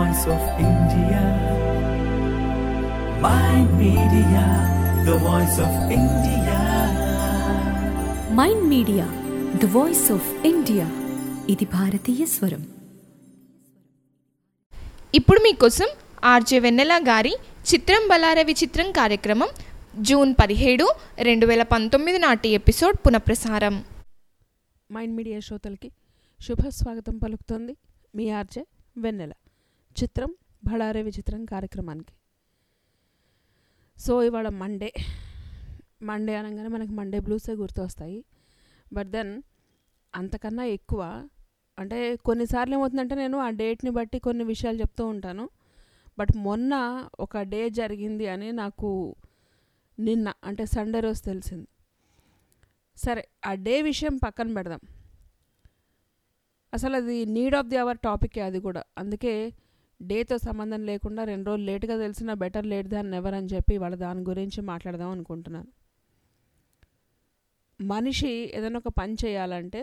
voice of India. My media, the voice of India. Mind media the voice of India ఇది భారతీయ స్వరం ఇప్పుడు మీకోసం ఆర్జే వెన్నెల గారి చిత్రం బలార విచిత్రం కార్యక్రమం జూన్ పదిహేడు రెండు వేల పంతొమ్మిది నాటి ఎపిసోడ్ పునఃప్రసారం మైండ్ మీడియా శ్రోతలకి శుభ స్వాగతం పలుకుతోంది మీ ఆర్జే వెన్నెల చిత్రం బళారే విచిత్రం కార్యక్రమానికి సో ఇవాళ మండే మండే అనగానే మనకి మండే బ్లూసే గుర్తొస్తాయి బట్ దెన్ అంతకన్నా ఎక్కువ అంటే కొన్నిసార్లు ఏమవుతుందంటే నేను ఆ డేట్ని బట్టి కొన్ని విషయాలు చెప్తూ ఉంటాను బట్ మొన్న ఒక డే జరిగింది అని నాకు నిన్న అంటే సండే రోజు తెలిసింది సరే ఆ డే విషయం పక్కన పెడదాం అసలు అది నీడ్ ఆఫ్ ది అవర్ టాపికే అది కూడా అందుకే డేతో సంబంధం లేకుండా రెండు రోజులు లేట్గా తెలిసిన బెటర్ లేట్ దాన్ నెవర్ అని చెప్పి వాళ్ళ దాని గురించి మాట్లాడదాం అనుకుంటున్నాను మనిషి ఏదైనా ఒక పని చేయాలంటే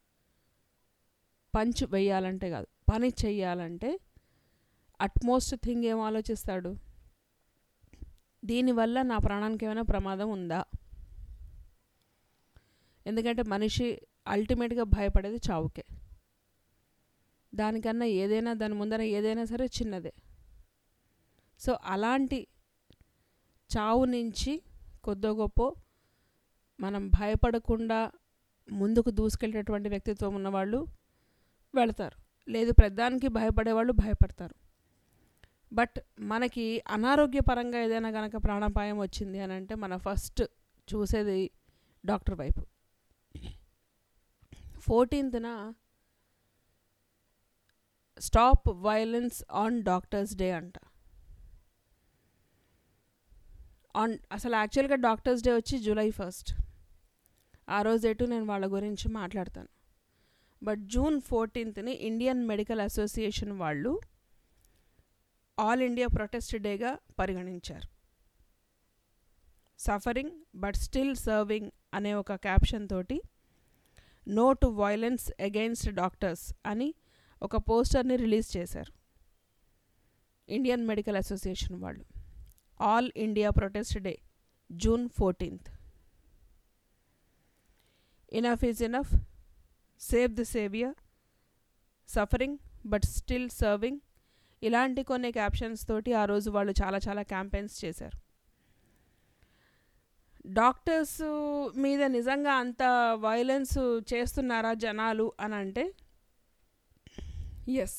పంచ్ వేయాలంటే కాదు పని చెయ్యాలంటే అట్మోస్ట్ థింగ్ ఏం ఆలోచిస్తాడు దీనివల్ల నా ప్రాణానికి ఏమైనా ప్రమాదం ఉందా ఎందుకంటే మనిషి అల్టిమేట్గా భయపడేది చావుకే దానికన్నా ఏదైనా దాని ముందర ఏదైనా సరే చిన్నదే సో అలాంటి చావు నుంచి కొద్దో గొప్ప మనం భయపడకుండా ముందుకు దూసుకెళ్ళేటటువంటి వ్యక్తిత్వం ఉన్నవాళ్ళు వెళతారు లేదు ప్రధానికి భయపడేవాళ్ళు భయపడతారు బట్ మనకి అనారోగ్యపరంగా ఏదైనా కనుక ప్రాణాపాయం వచ్చింది అని అంటే మన ఫస్ట్ చూసేది డాక్టర్ వైపు ఫోర్టీన్త్న stop violence on doctors day అంట ఆన్ అసలు యాక్చువల్గా డాక్టర్స్ డే వచ్చి జూలై ఫస్ట్ ఆ రోజేటు నేను వాళ్ళ గురించి మాట్లాడతాను బట్ జూన్ ఫోర్టీన్త్ని ఇండియన్ మెడికల్ అసోసియేషన్ వాళ్ళు ఆల్ ఇండియా ప్రొటెస్ట్ డేగా పరిగణించారు సఫరింగ్ బట్ స్టిల్ సర్వింగ్ అనే ఒక క్యాప్షన్ తోటి no to violence against doctors అని ఒక పోస్టర్ని రిలీజ్ చేశారు ఇండియన్ మెడికల్ అసోసియేషన్ వాళ్ళు all India protest day June fourteenth enough is enough save the saviour suffering but still serving ఇలాంటి కొన్ని క్యాప్షన్స్ తోటి ఆ రోజు వాళ్ళు చాలా చాలా క్యాంపెయిన్స్ చేశారు డాక్టర్స్ మీద నిజంగా అంత వైలెన్స్ చేస్తున్నారా జనాలు అని అంటే yes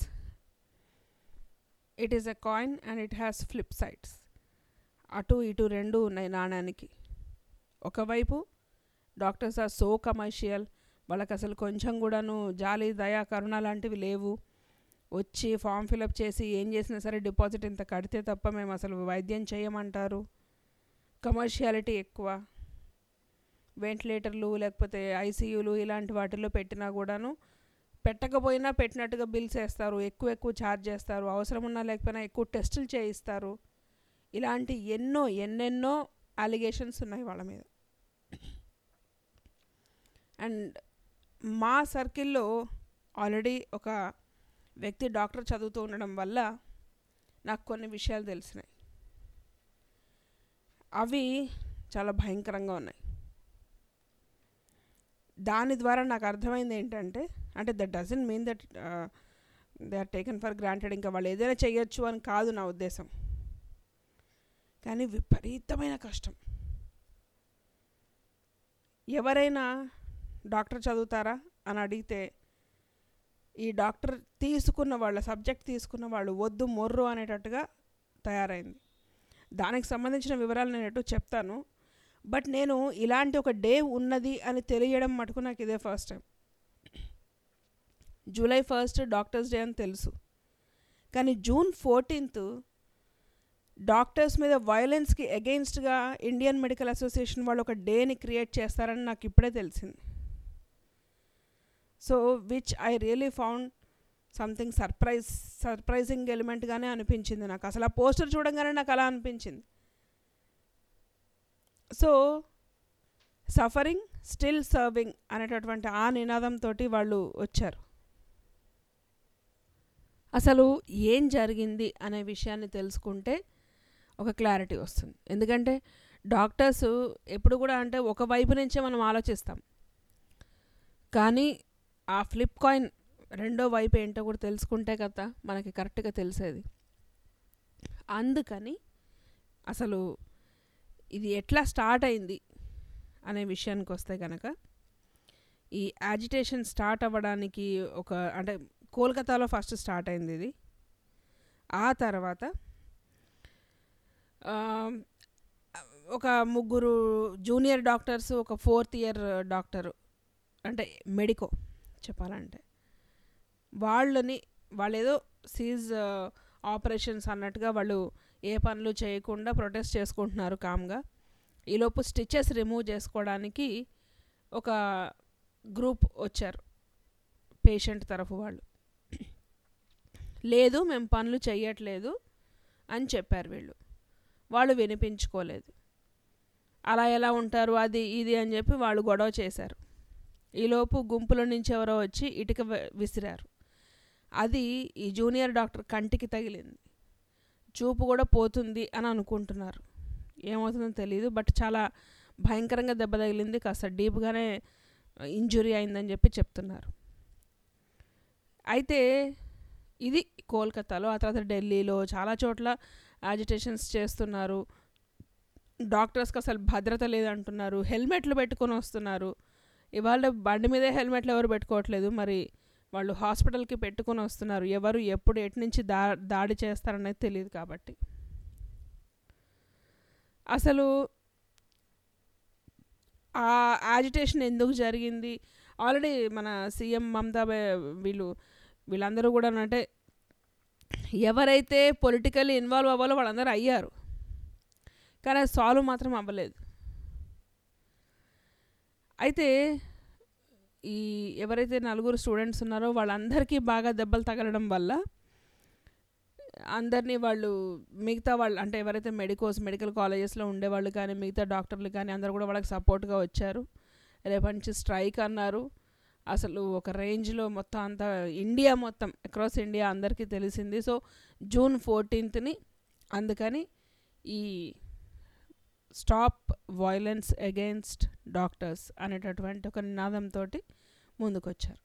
it is a coin and it has flip sides అటు ఇటు రెండు ఉన్నాయి నాణానికి ఒకవైపు డాక్టర్స్ ఆర్ సో కమర్షియల్ వాళ్ళకి అసలు కొంచెం కూడాను జాలి దయా కరుణ లాంటివి లేవు వచ్చి ఫామ్ ఫిలప్ చేసి ఏం చేసినా సరే డిపాజిట్ ఇంత కడితే తప్ప మేము అసలు వైద్యం చేయమంటారు కమర్షియాలిటీ ఎక్కువ వెంటిలేటర్లు లేకపోతే ఐసీయూలు ఇలాంటి వాటిల్లో పెట్టినా కూడాను పెట్టకపోయినా పెట్టినట్టుగా బిల్స్ వేస్తారు ఎక్కువ ఎక్కువ ఛార్జ్ చేస్తారు అవసరం ఉన్నా లేకపోయినా ఎక్కువ టెస్టులు చేయిస్తారు ఇలాంటి ఎన్నో ఎన్నెన్నో అలిగేషన్స్ ఉన్నాయి వాళ్ళ మీద అండ్ మా సర్కిల్లో ఆల్రెడీ ఒక వ్యక్తి డాక్టర్ చదువుతూ ఉండడం వల్ల నాకు కొన్ని విషయాలు తెలిసినాయి అవి చాలా భయంకరంగా ఉన్నాయి దాని ద్వారా నాకు అర్థమైంది ఏంటంటే అంటే that doesn't mean that they are taken for granted ఇంకా వాళ్ళు ఏదైనా చేయొచ్చు అని కాదు నా ఉద్దేశం కానీ విపరీతమైన కష్టం ఎవరైనా డాక్టర్ చదువుతారా అని అడిగితే ఈ డాక్టర్ తీసుకున్న వాళ్ళ సబ్జెక్ట్ తీసుకున్న వాళ్ళు వద్దు మొర్రు అనేటట్టుగా తయారైంది దానికి సంబంధించిన వివరాలు నేను ఎటు చెప్తాను బట్ నేను ఇలాంటి ఒక డే ఉన్నది అని తెలియడం మటుకు నాకు ఇదే first time July first doctors day అని తెలుసు కానీ జూన్ ఫోర్టీన్త్ డాక్టర్స్ మీద వైలెన్స్కి అగెయిన్స్ట్గా ఇండియన్ మెడికల్ అసోసియేషన్ వాళ్ళు ఒక డేని క్రియేట్ చేస్తారని నాకు ఇప్పుడే తెలిసింది so which I really found something surprise surprising ఎలిమెంట్గానే అనిపించింది నాకు అసలు ఆ పోస్టర్ చూడంగానే నాకు అలా అనిపించింది సో సఫరింగ్ స్టిల్ సర్వింగ్ అనేటటువంటి ఆ నినాదంతో వాళ్ళు వచ్చారు అసలు ఏం జరిగింది అనే విషయాన్ని తెలుసుకుంటే ఒక క్లారిటీ వస్తుంది ఎందుకంటే డాక్టర్స్ ఎప్పుడు కూడా అంటే ఒక వైపు నుంచే మనం ఆలోచిస్తాం కానీ ఆ ఫ్లిప్ కాయిన్ రెండో వైపు ఏంటో కూడా తెలుసుకుంటే కదా మనకి కరెక్ట్గా తెలిసేది అందుకని అసలు ఇది ఎట్లా స్టార్ట్ అయింది అనే విషయానికి వస్తే కనుక ఈ యాజిటేషన్ స్టార్ట్ అవ్వడానికి ఒక అంటే కోల్కతాలో ఫస్ట్ స్టార్ట్ అయింది ఇది ఆ తర్వాత ఆ, ఒక ముగ్గురు జూనియర్ డాక్టర్స్ ఒక ఫోర్త్ ఇయర్ డాక్టరు అంటే మెడికో చెప్పాలంటే వాళ్ళని వాళ్ళు ఏదో సీజ్ ఆపరేషన్స్ అన్నట్టుగా వాళ్ళు ఏ పనులు చేయకుండా ప్రొటెస్ట్ చేసుకుంటున్నారు కామ్గా ఈలోపు స్టిచెస్ రిమూవ్ చేసుకోవడానికి ఒక గ్రూప్ వచ్చారు పేషెంట్ తరఫు వాళ్ళు లేదు మేము పనులు చెయ్యట్లేదు అని చెప్పారు వీళ్ళు వాళ్ళు వినిపించుకోలేదు అలా ఎలా ఉంటారు అది ఇది అని చెప్పి వాళ్ళు గొడవ చేశారు ఈలోపు గుంపుల నుంచి ఎవరో వచ్చి ఇటుక వి- విసిరారు అది ఈ జూనియర్ డాక్టర్ కంటికి తగిలింది చూపు కూడా పోతుంది అని అనుకుంటున్నారు ఏమవుతుందో తెలియదు బట్ చాలా భయంకరంగా దెబ్బ తగిలింది కాస్త డీప్గానే ఇంజురీ అయిందని చెప్పి చెప్తున్నారు అయితే ఇది కోల్కతాలో ఆ తర్వాత ఢిల్లీలో చాలా చోట్ల యాజిటేషన్స్ చేస్తున్నారు డాక్టర్స్కి అసలు భద్రత లేదంటున్నారు హెల్మెట్లు పెట్టుకొని వస్తున్నారు ఇవాళ బండి మీదే హెల్మెట్లు ఎవరు పెట్టుకోవట్లేదు మరి వాళ్ళు హాస్పిటల్కి పెట్టుకొని వస్తున్నారు ఎవరు ఎప్పుడు ఎటు నుంచి దా దాడి చేస్తారనేది తెలియదు కాబట్టి అసలు ఆ యాజిటేషన్ ఎందుకు జరిగింది ఆల్రెడీ మన సీఎం మమతా బె- వీళ్ళు వీళ్ళందరూ కూడా అంటే ఎవరైతే పొలిటికల్లీ ఇన్వాల్వ్ అవ్వాలో వాళ్ళందరూ అయ్యారు కానీ అది సాల్వ్ మాత్రం అవ్వలేదు అయితే ఈ ఎవరైతే నలుగురు స్టూడెంట్స్ ఉన్నారో వాళ్ళందరికీ బాగా దెబ్బలు తగలడం వల్ల అందరినీ వాళ్ళు మిగతా వాళ్ళు అంటే ఎవరైతే మెడికోస్ మెడికల్ కాలేజెస్లో ఉండేవాళ్ళు కానీ మిగతా డాక్టర్లు కానీ అందరూ కూడా వాళ్ళకి సపోర్ట్గా వచ్చారు రేపటి నుంచి స్ట్రైక్ అన్నారు అసలు ఒక రేంజ్లో మొత్తం అంతా ఇండియా మొత్తం అక్రాస్ ఇండియా అందరికీ తెలిసింది సో జూన్ ఫోర్టీన్త్ని అందుకని ఈ స్టాప్ వైలెన్స్ అగెయిన్స్ట్ డాక్టర్స్ అనేటటువంటి ఒక నినాదంతో ముందుకొచ్చారు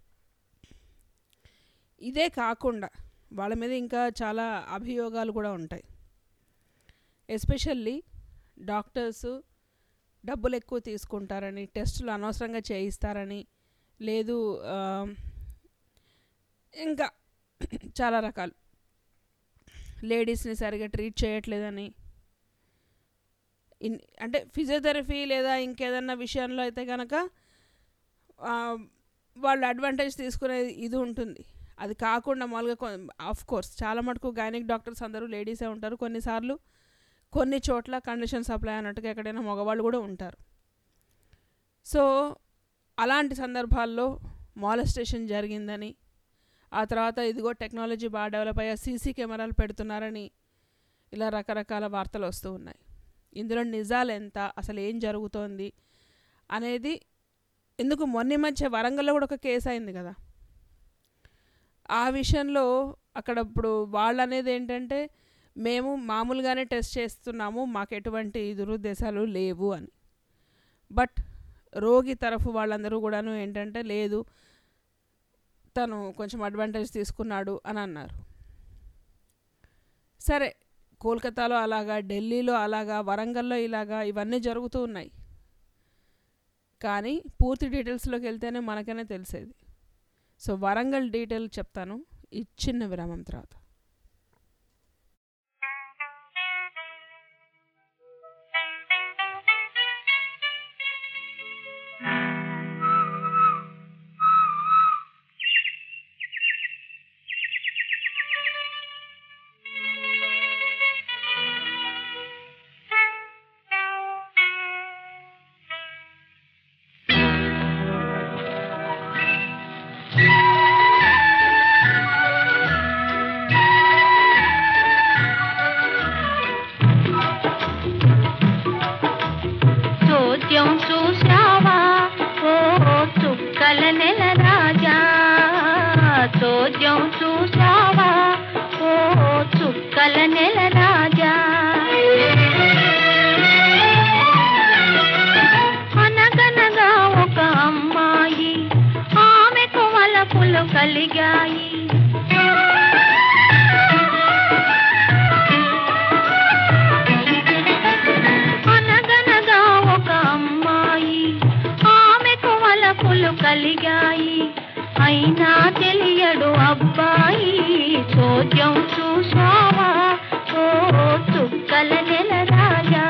ఇదే కాకుండా వాళ్ళ మీద ఇంకా చాలా అభియోగాలు కూడా ఉంటాయి ఎస్పెషల్లీ డాక్టర్స్ డబ్బులు ఎక్కువ తీసుకుంటారని టెస్టులు అనవసరంగా చేయిస్తారని లేదు ఆ, ఇంకా చాలా రకాలు లేడీస్ని సరిగా ట్రీట్ చేయట్లేదని ఇన్ అంటే ఫిజియోథెరపీ లేదా ఇంకేదన్నా విషయంలో అయితే కనుక ఆ, వాళ్ళు అడ్వాంటేజ్ తీసుకునే ఇది ఉంటుంది అది కాకుండా మామూలుగా ఆఫ్ కోర్స్ చాలా మటుకు గైనిక్ డాక్టర్స్ అందరూ లేడీసే ఉంటారు కొన్నిసార్లు కొన్ని చోట్ల కండిషన్ సప్లై అన్నట్టుగా ఎక్కడైనా మగవాళ్ళు కూడా ఉంటారు సో అలాంటి సందర్భాల్లో మాలెస్టేషన్ జరిగిందని ఆ తర్వాత ఇదిగో టెక్నాలజీ బాగా డెవలప్ అయ్యా సీసీ కెమెరాలు పెడుతున్నారని ఇలా రకరకాల వార్తలు వస్తూ ఉన్నాయి ఇందులో నిజాలు ఎంత అసలు ఏం జరుగుతోంది అనేది ఎందుకు మొన్న ఈ మధ్య వరంగల్లో కూడా ఒక కేసు అయింది కదా ఆ విషయంలో అక్కడ ఇప్పుడు వాళ్ళు అనేది ఏంటంటే మేము మామూలుగానే టెస్ట్ చేస్తున్నాము మాకు ఎటువంటి దురుద్దేశాలు లేవు అని బట్ రోగి తరఫు వాళ్ళందరూ కూడాను ఏంటంటే లేదు తను కొంచెం అడ్వాంటేజ్ తీసుకున్నాడు అని అన్నారు సరే కోల్కతాలో అలాగా ఢిల్లీలో అలాగా వరంగల్లో ఇలాగా ఇవన్నీ జరుగుతూ ఉన్నాయి కానీ పూర్తి డీటెయిల్స్లోకి వెళ్తేనే మనకనే తెలిసేది సో వరంగల్ డీటెయిల్ చెప్తాను ఈ చిన్న విరామం తర్వాత Thank చుక్కల నెల రాజా అనగనగా ఒక అమ్మాయి ఆమెకు వలపులు కలిగాయి అనగనగా ఒక అమ్మాయి ఆమెకు వలపులు కలిగాయి అయినా తెలియడు అబ్బాయి చోద్యం చూసావా ఓ చుక్కల నెల రాజా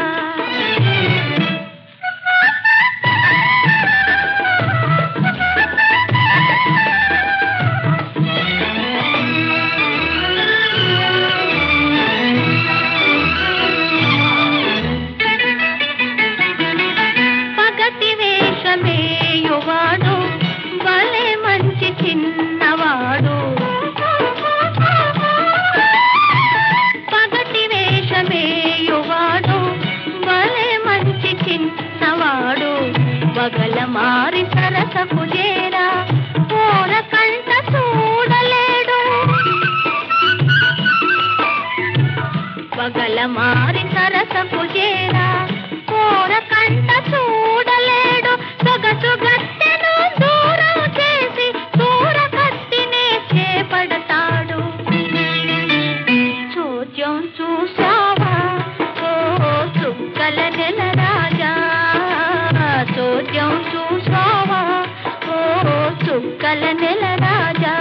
పగటి వేషమేయువాడు భలే మంచి చిన్నవాడు పగటి వేషమేయువాడు భలే మంచి చిన్నవాడు బగల మారి సరసకు చేరా ఓర కంట చూడలేడు పగల మారి సరసకు చేరా కోర కంట చూడలేడు సొగసు గట్టెను దూరం చేసి దూర కత్తినే చేపడతాడు చోద్యం చూసావా ఓ చుక్కల నెల రాజా చోద్యం చూసావా ఓ చుక్కల నెల రాజా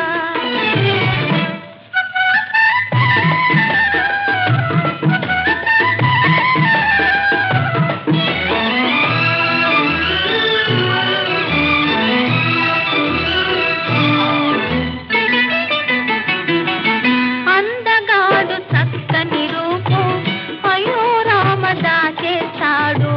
అందగాడు చక్కని రూపు అయ్యో రామ దాచేస్తాడు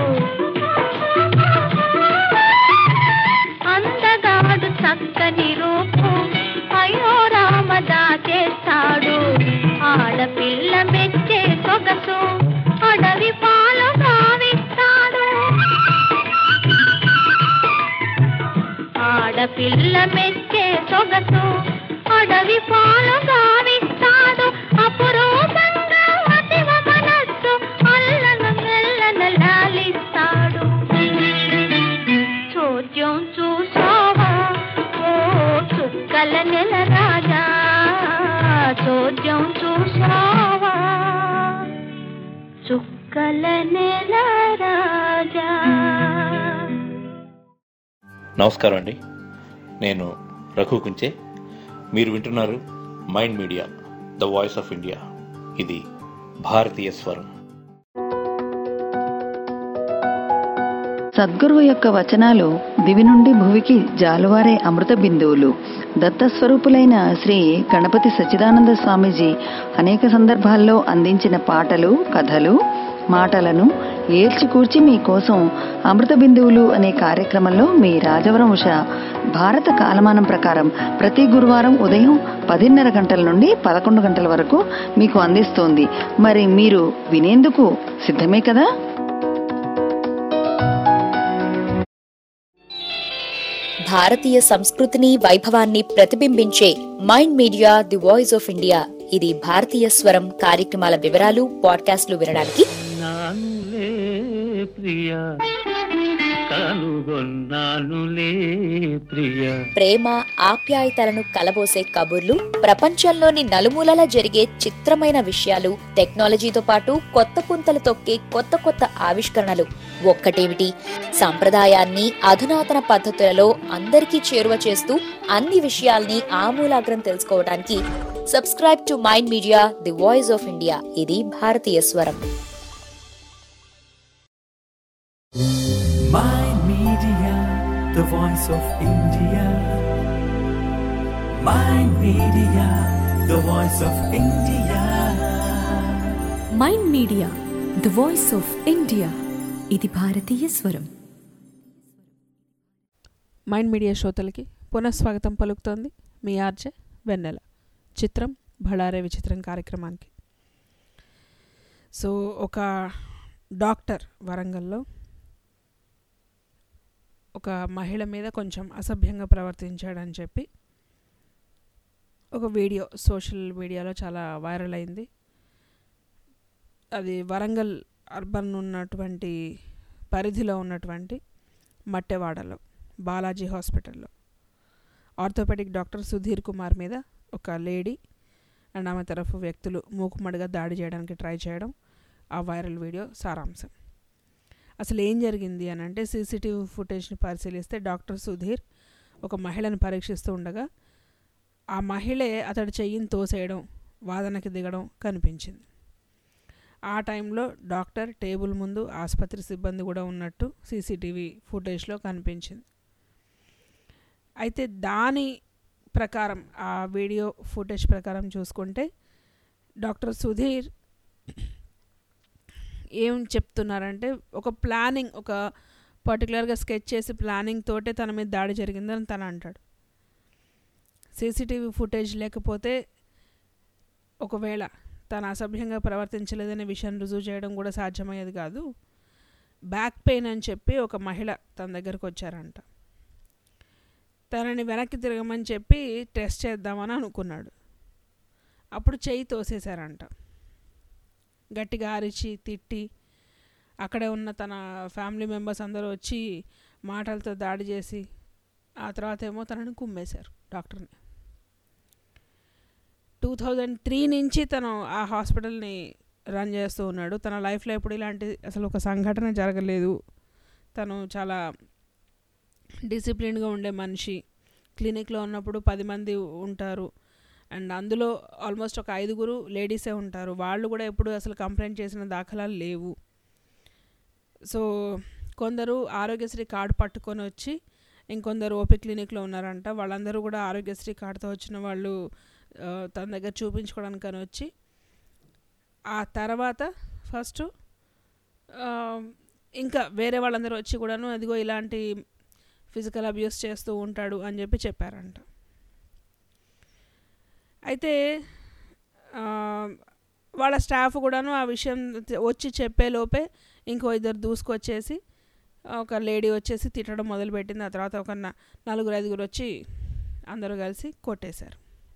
అందగాడు చక్కని రూపు అయ్యో రామ దాచేస్తాడు ఆడపిల్ల మెచ్చే సొగసు అడవి పాలు గావిస్తాడు ఆడపిల్ల మెచ్చే సొగసు అడవి పాలు గావిస్తాడు అపురూపంగా అతివ మనస్సు అల్లన మెల్లన లాలిస్తాడు చోద్యం చూసావా ఓ చుక్కల నెల రాజా చోద్యం చూసావా చుక్కల నెల రాజా నమస్కారం అండి నేను రఘు కుంచే మీరు వింటున్నారు mind media the voice of India ఇది భారతీయ స్వరం సద్గురువు యొక్క వచనాలు దివి నుండి భువికి జాలువారే అమృత బిందువులు దత్తస్వరూపులైన శ్రీ గణపతి సచ్చిదానంద స్వామీజీ అనేక సందర్భాల్లో అందించిన పాటలు కథలు మాటలను ఏల్చికూర్చి మీకోసం అమృత బిందువులు అనే కార్యక్రమంలో మీ రాజవరం ఉష భారత కాలమానం ప్రకారం ప్రతి గురువారం ఉదయం పదిన్నర గంటల నుండి పదకొండు గంటల వరకు మీకు అందిస్తోంది మరి మీరు వినేందుకు సిద్ధమే కదా భారతీయ సంస్కృతిని వైభవాన్ని ప్రతిబింబించే Mind media the voice of India ఇది భారతీయ స్వరం కార్యక్రమాల వివరాలు పాడ్కాస్ట్లు వినడానికి నానులే ప్రియ కనుగొన్నానులే ప్రియ ప్రేమ ఆప్యాయతలను కలబోసే కబుర్లు ప్రపంచంలోని నలుమూలలా జరిగే చిత్రమైన విషయాలు టెక్నాలజీతో పాటు కొత్త పుంతలు తొక్కే కొత్త కొత్త ఆవిష్కరణలు ఒక్కటేమిటి సంప్రదాయాన్ని అధునాతన పద్ధతులలో అందరికీ చేరువ చేస్తూ అన్ని విషయాల్ని ఆమూలాగ్రం తెలుసుకోవడానికి subscribe to mind media the voice of India ఇది భారతీయ స్వరం Mind Media, the voice of India. Mind Media, the voice of India. Mind media the voice of India ఇది భారతీయ స్వరం మైండ్ మీడియా శ్రోతలకి పునఃస్వాగతం పలుకుతోంది మీ ఆర్జే వెన్నెల చిత్రం భళారే విచిత్రం కార్యక్రమానికి సో ఒక డాక్టర్ వరంగల్లో ఒక మహిళ మీద కొంచెం అసభ్యంగా ప్రవర్తించాడని చెప్పి ఒక వీడియో సోషల్ మీడియాలో చాలా వైరల్ అయింది అది వరంగల్ అర్బన్ ఉన్నటువంటి పరిధిలో ఉన్నటువంటి మట్టెవాడలో బాలాజీ హాస్పిటల్లో ఆర్థోపెడిక్ డాక్టర్ సుధీర్ కుమార్ మీద ఒక లేడీ అండ్ ఆమె తరఫు వ్యక్తులు మూకుమ్మడిగా దాడి చేయడానికి ట్రై చేయడం ఆ వైరల్ వీడియో సారాంశం అసలు ఏం జరిగింది అని అంటే సీసీటీవీ ఫుటేజ్ని పరిశీలిస్తే డాక్టర్ సుధీర్ ఒక మహిళను పరీక్షిస్తూ ఉండగా ఆ మహిళే అతడి చెయ్యిని తోసేయడం వాదనకి దిగడం కనిపించింది ఆ టైంలో డాక్టర్ టేబుల్ ముందు ఆసుపత్రి సిబ్బంది కూడా ఉన్నట్టు సీసీటీవీ ఫుటేజ్లో కనిపించింది అయితే దాని ప్రకారం ఆ వీడియో ఫుటేజ్ ప్రకారం చూసుకుంటే డాక్టర్ సుధీర్ ఏం చెప్తున్నారంటే ఒక ప్లానింగ్ ఒక పర్టికులర్గా స్కెచ్ చేసి ప్లానింగ్ తోటే తన మీద దాడి జరిగిందని తను అంటాడు సీసీటీవీ ఫుటేజ్ లేకపోతే ఒకవేళ తను అసభ్యంగా ప్రవర్తించలేదనే విషయం రుజువు చేయడం కూడా సాధ్యమయ్యేది కాదు బ్యాక్ పెయిన్ అని చెప్పి ఒక మహిళ తన దగ్గరకు వచ్చారంట తనని వెనక్కి తిరగమని చెప్పి టెస్ట్ చేద్దామని అనుకున్నాడు అప్పుడు చెయ్యి తోసేశారంట గట్టిగా అరిచి తిట్టి అక్కడే ఉన్న తన ఫ్యామిలీ మెంబర్స్ అందరూ వచ్చి మాటలతో దాడి చేసి ఆ తర్వాత ఏమో తనని కుమ్మేశారు డాక్టర్ని టూ థౌజండ్ త్రీ నుంచి తను ఆ హాస్పిటల్ని రన్ చేస్తూ ఉన్నాడు తన లైఫ్లో ఎప్పుడు ఇలాంటి అసలు ఒక సంఘటన జరగలేదు తను చాలా డిసిప్లిన్గా ఉండే మనిషి క్లినిక్లో ఉన్నప్పుడు పది మంది ఉంటారు అండ్ అందులో ఆల్మోస్ట్ ఒక ఐదుగురు లేడీసే ఉంటారు వాళ్ళు కూడా ఎప్పుడు అసలు కంప్లైంట్ చేసిన దాఖలాలు లేవు సో కొందరు ఆరోగ్యశ్రీ కార్డు పట్టుకొని వచ్చి ఇంకొందరు ఓపీ క్లినిక్లో ఉన్నారంట వాళ్ళందరూ కూడా ఆరోగ్యశ్రీ కార్డుతో వచ్చిన వాళ్ళు ఆ, తన దగ్గర చూపించుకోవడానికి అని వచ్చి ఆ తర్వాత ఫస్ట్ ఇంకా వేరే వాళ్ళందరూ వచ్చి కూడాను అదిగో ఇలాంటి ఫిజికల్ అబ్యూస్ చేస్తూ ఉంటాడు అని చెప్పి చెప్పారంట అయితే ఆ, వాళ్ళ స్టాఫ్ కూడాను ఆ విషయం తె- వచ్చి చెప్పే లోపే ఇంకో ఇద్దరు దూసుకొచ్చేసి ఒక లేడీ వచ్చేసి తిట్టడం మొదలుపెట్టింది ఆ తర్వాత ఒక న- నలుగురు ఐదుగురు వచ్చి అందరూ కలిసి కొట్టేశారు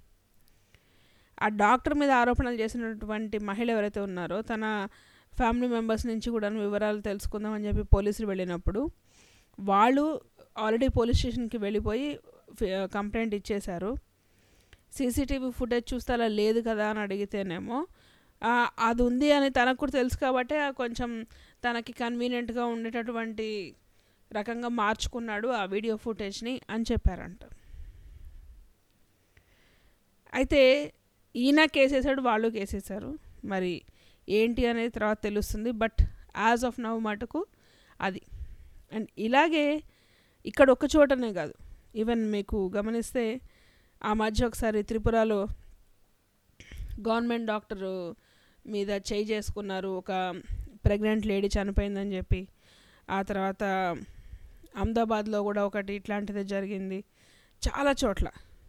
ఆ డాక్టర్ మీద ఆరోపణలు చేసినటువంటి మహిళ ఎవరైతే ఉన్నారో తన ఫ్యామిలీ మెంబర్స్ నుంచి కూడా వివరాలు తెలుసుకుందామని చెప్పి పోలీసులు వెళ్ళినప్పుడు వాళ్ళు ఆల్రెడీ పోలీస్ స్టేషన్కి వెళ్ళిపోయి ఫి- కంప్లైంట్ ఇచ్చేశారు సీసీటీవీ ఫుటేజ్ చూస్తే అలా లేదు కదా అని అడిగితేనేమో "ఆ, అది ఉంది అని తనకు కూడా తెలుసు కాబట్టి ఆ కొంచెం తనకి కన్వీనియంట్గా ఉండేటటువంటి రకంగా మార్చుకున్నాడు ఆ వీడియో ఫుటేజ్ని అని చెప్పారంట అయితే ఈయన కేసేసాడు వాళ్ళు కేసేశారు మరి ఏంటి అనేది తర్వాత తెలుస్తుంది బట్ యాజ్ ఆఫ్ నవ్ మటుకు అది అండ్ ఇలాగే ఇక్కడ ఒక చోటనే కాదు ఈవెన్ మీకు గమనిస్తే ఆ మధ్య ఒకసారి త్రిపురలో గవర్నమెంట్ డాక్టరు మీద చేయి చేసుకున్నారు ఒక ప్రెగ్నెంట్ లేడీ చనిపోయిందని చెప్పి ఆ తర్వాత అహ్మదాబాద్లో కూడా ఒకటి ఇట్లాంటిదే జరిగింది చాలా చోట్ల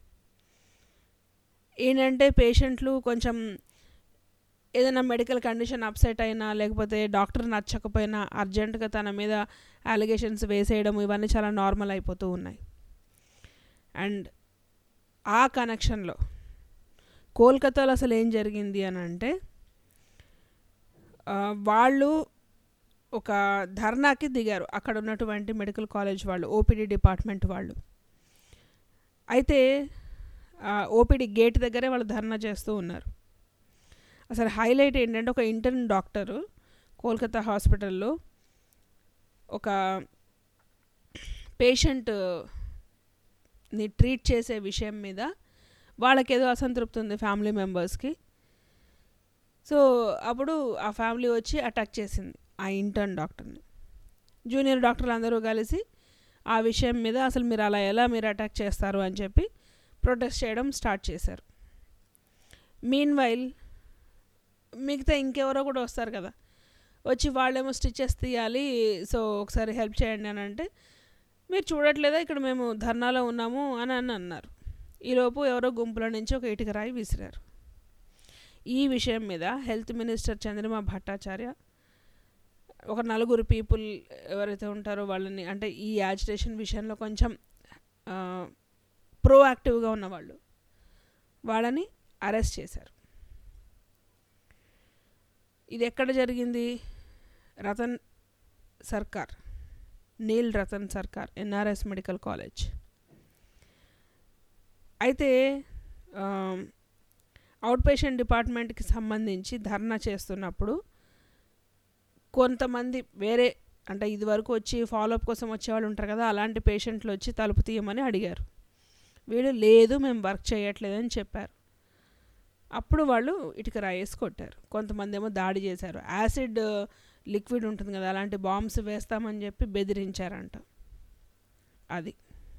ఏంటంటే పేషెంట్లు కొంచెం ఏదైనా మెడికల్ కండిషన్ అప్సెట్ అయినా లేకపోతే డాక్టర్ నచ్చకపోయినా అర్జెంటుగా తన మీద అలిగేషన్స్ వేసేయడం ఇవన్నీ చాలా నార్మల్ అయిపోతూ ఉన్నాయి అండ్ ఆ కనెక్షన్లో కోల్కతాలో అసలు ఏం జరిగింది అని అంటే ఆ, వాళ్ళు ఒక ధర్నాకి దిగారు అక్కడ ఉన్నటువంటి మెడికల్ కాలేజ్ వాళ్ళు ఓపీడీ డిపార్ట్మెంట్ వాళ్ళు అయితే ఓపీడీ గేట్ దగ్గరే వాళ్ళు ధర్నా చేస్తూ ఉన్నారు అసలు హైలైట్ ఏంటంటే ఒక ఇంటర్న్ డాక్టరు కోల్కతా హాస్పిటల్లో ఒక పేషెంట్ని ట్రీట్ చేసే విషయం మీద వాళ్ళకేదో అసంతృప్తి ఉంది ఫ్యామిలీ మెంబర్స్కి సో అప్పుడు ఆ ఫ్యామిలీ వచ్చి అటాక్ చేసింది ఆ ఇంటర్న్ డాక్టర్ని జూనియర్ డాక్టర్లు అందరూ కలిసి ఆ విషయం మీద అసలు మీరు అలా ఎలా మీరు అటాక్ చేస్తారు అని చెప్పి ప్రొటెస్ట్ చేయడం స్టార్ట్ చేశారు మీన్ వైల్ మిగతా ఇంకెవరో కూడా వస్తారు కదా వచ్చి వాళ్ళేమో స్టిచెస్ తీయాలి సో ఒకసారి హెల్ప్ చేయండి అని అంటే మీరు చూడట్లేదా ఇక్కడ మేము ధర్నాలో ఉన్నాము అని అని అన్నారు ఈలోపు ఎవరో గుంపుల నుంచి ఒక ఇటుక రాయి విసిరారు ఈ విషయం మీద హెల్త్ మినిస్టర్ చంద్రమా భట్టాచార్య ఒక నలుగురు పీపుల్ ఎవరైతే ఉంటారో వాళ్ళని అంటే ఈ యాజిటేషన్ విషయంలో కొంచెం ప్రోయాక్టివ్గా ఉన్నవాళ్ళు వాళ్ళని అరెస్ట్ చేశారు ఇది ఎక్కడ జరిగింది రతన్ సర్కార్ Nil Ratan Sarkar NRS medical college అయితే అవుట్ పేషెంట్ డిపార్ట్మెంట్కి సంబంధించి ధర్నా చేస్తున్నప్పుడు కొంతమంది వేరే అంటే ఇది వరకు వచ్చి ఫాలోఅప్ కోసం వచ్చేవాళ్ళు ఉంటారు కదా అలాంటి పేషెంట్లు వచ్చి తలుపు తీయమని అడిగారు వీళ్ళు లేదు మేము వర్క్ చేయట్లేదని చెప్పారు అప్పుడు వాళ్ళు ఇటుక రాయేసి కొట్టారు కొంతమంది ఏమో దాడి చేశారు యాసిడ్ లిక్విడ్ ఉంటుంది కదా అలాంటి బాంబ్స్ వేస్తామని చెప్పి బెదిరించారంట అది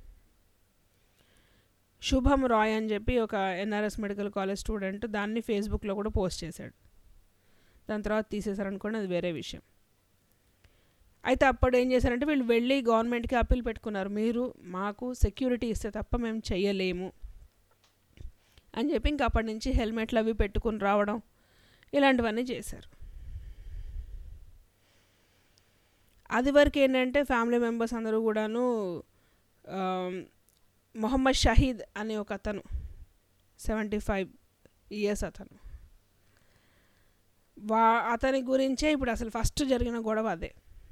శుభం రాయ్ అని చెప్పి ఒక ఎన్ఆర్ఎస్ మెడికల్ కాలేజ్ స్టూడెంట్ దాన్ని ఫేస్బుక్లో కూడా పోస్ట్ చేశాడు దాని తర్వాత తీసేశారనుకోండి అది వేరే విషయం అయితే అప్పుడు ఏం చేశారంటే వీళ్ళు వెళ్ళి గవర్నమెంట్కి అప్పీల్ పెట్టుకున్నారు మీరు మాకు సెక్యూరిటీ ఇస్తే తప్ప మేము చెయ్యలేము అని చెప్పి ఇంక అప్పటి నుంచి హెల్మెట్లు అవి పెట్టుకుని రావడం ఇలాంటివన్నీ చేశారు అది వరకు ఏంటంటే ఫ్యామిలీ మెంబర్స్ అందరూ కూడాను మొహమ్మద్ షహీద్ అనే ఒక అతను సెవెంటీ ఫైవ్ ఇయర్స్ అతను వా అతని గురించే ఇప్పుడు అసలు ఫస్ట్ జరిగిన గొడవ అదే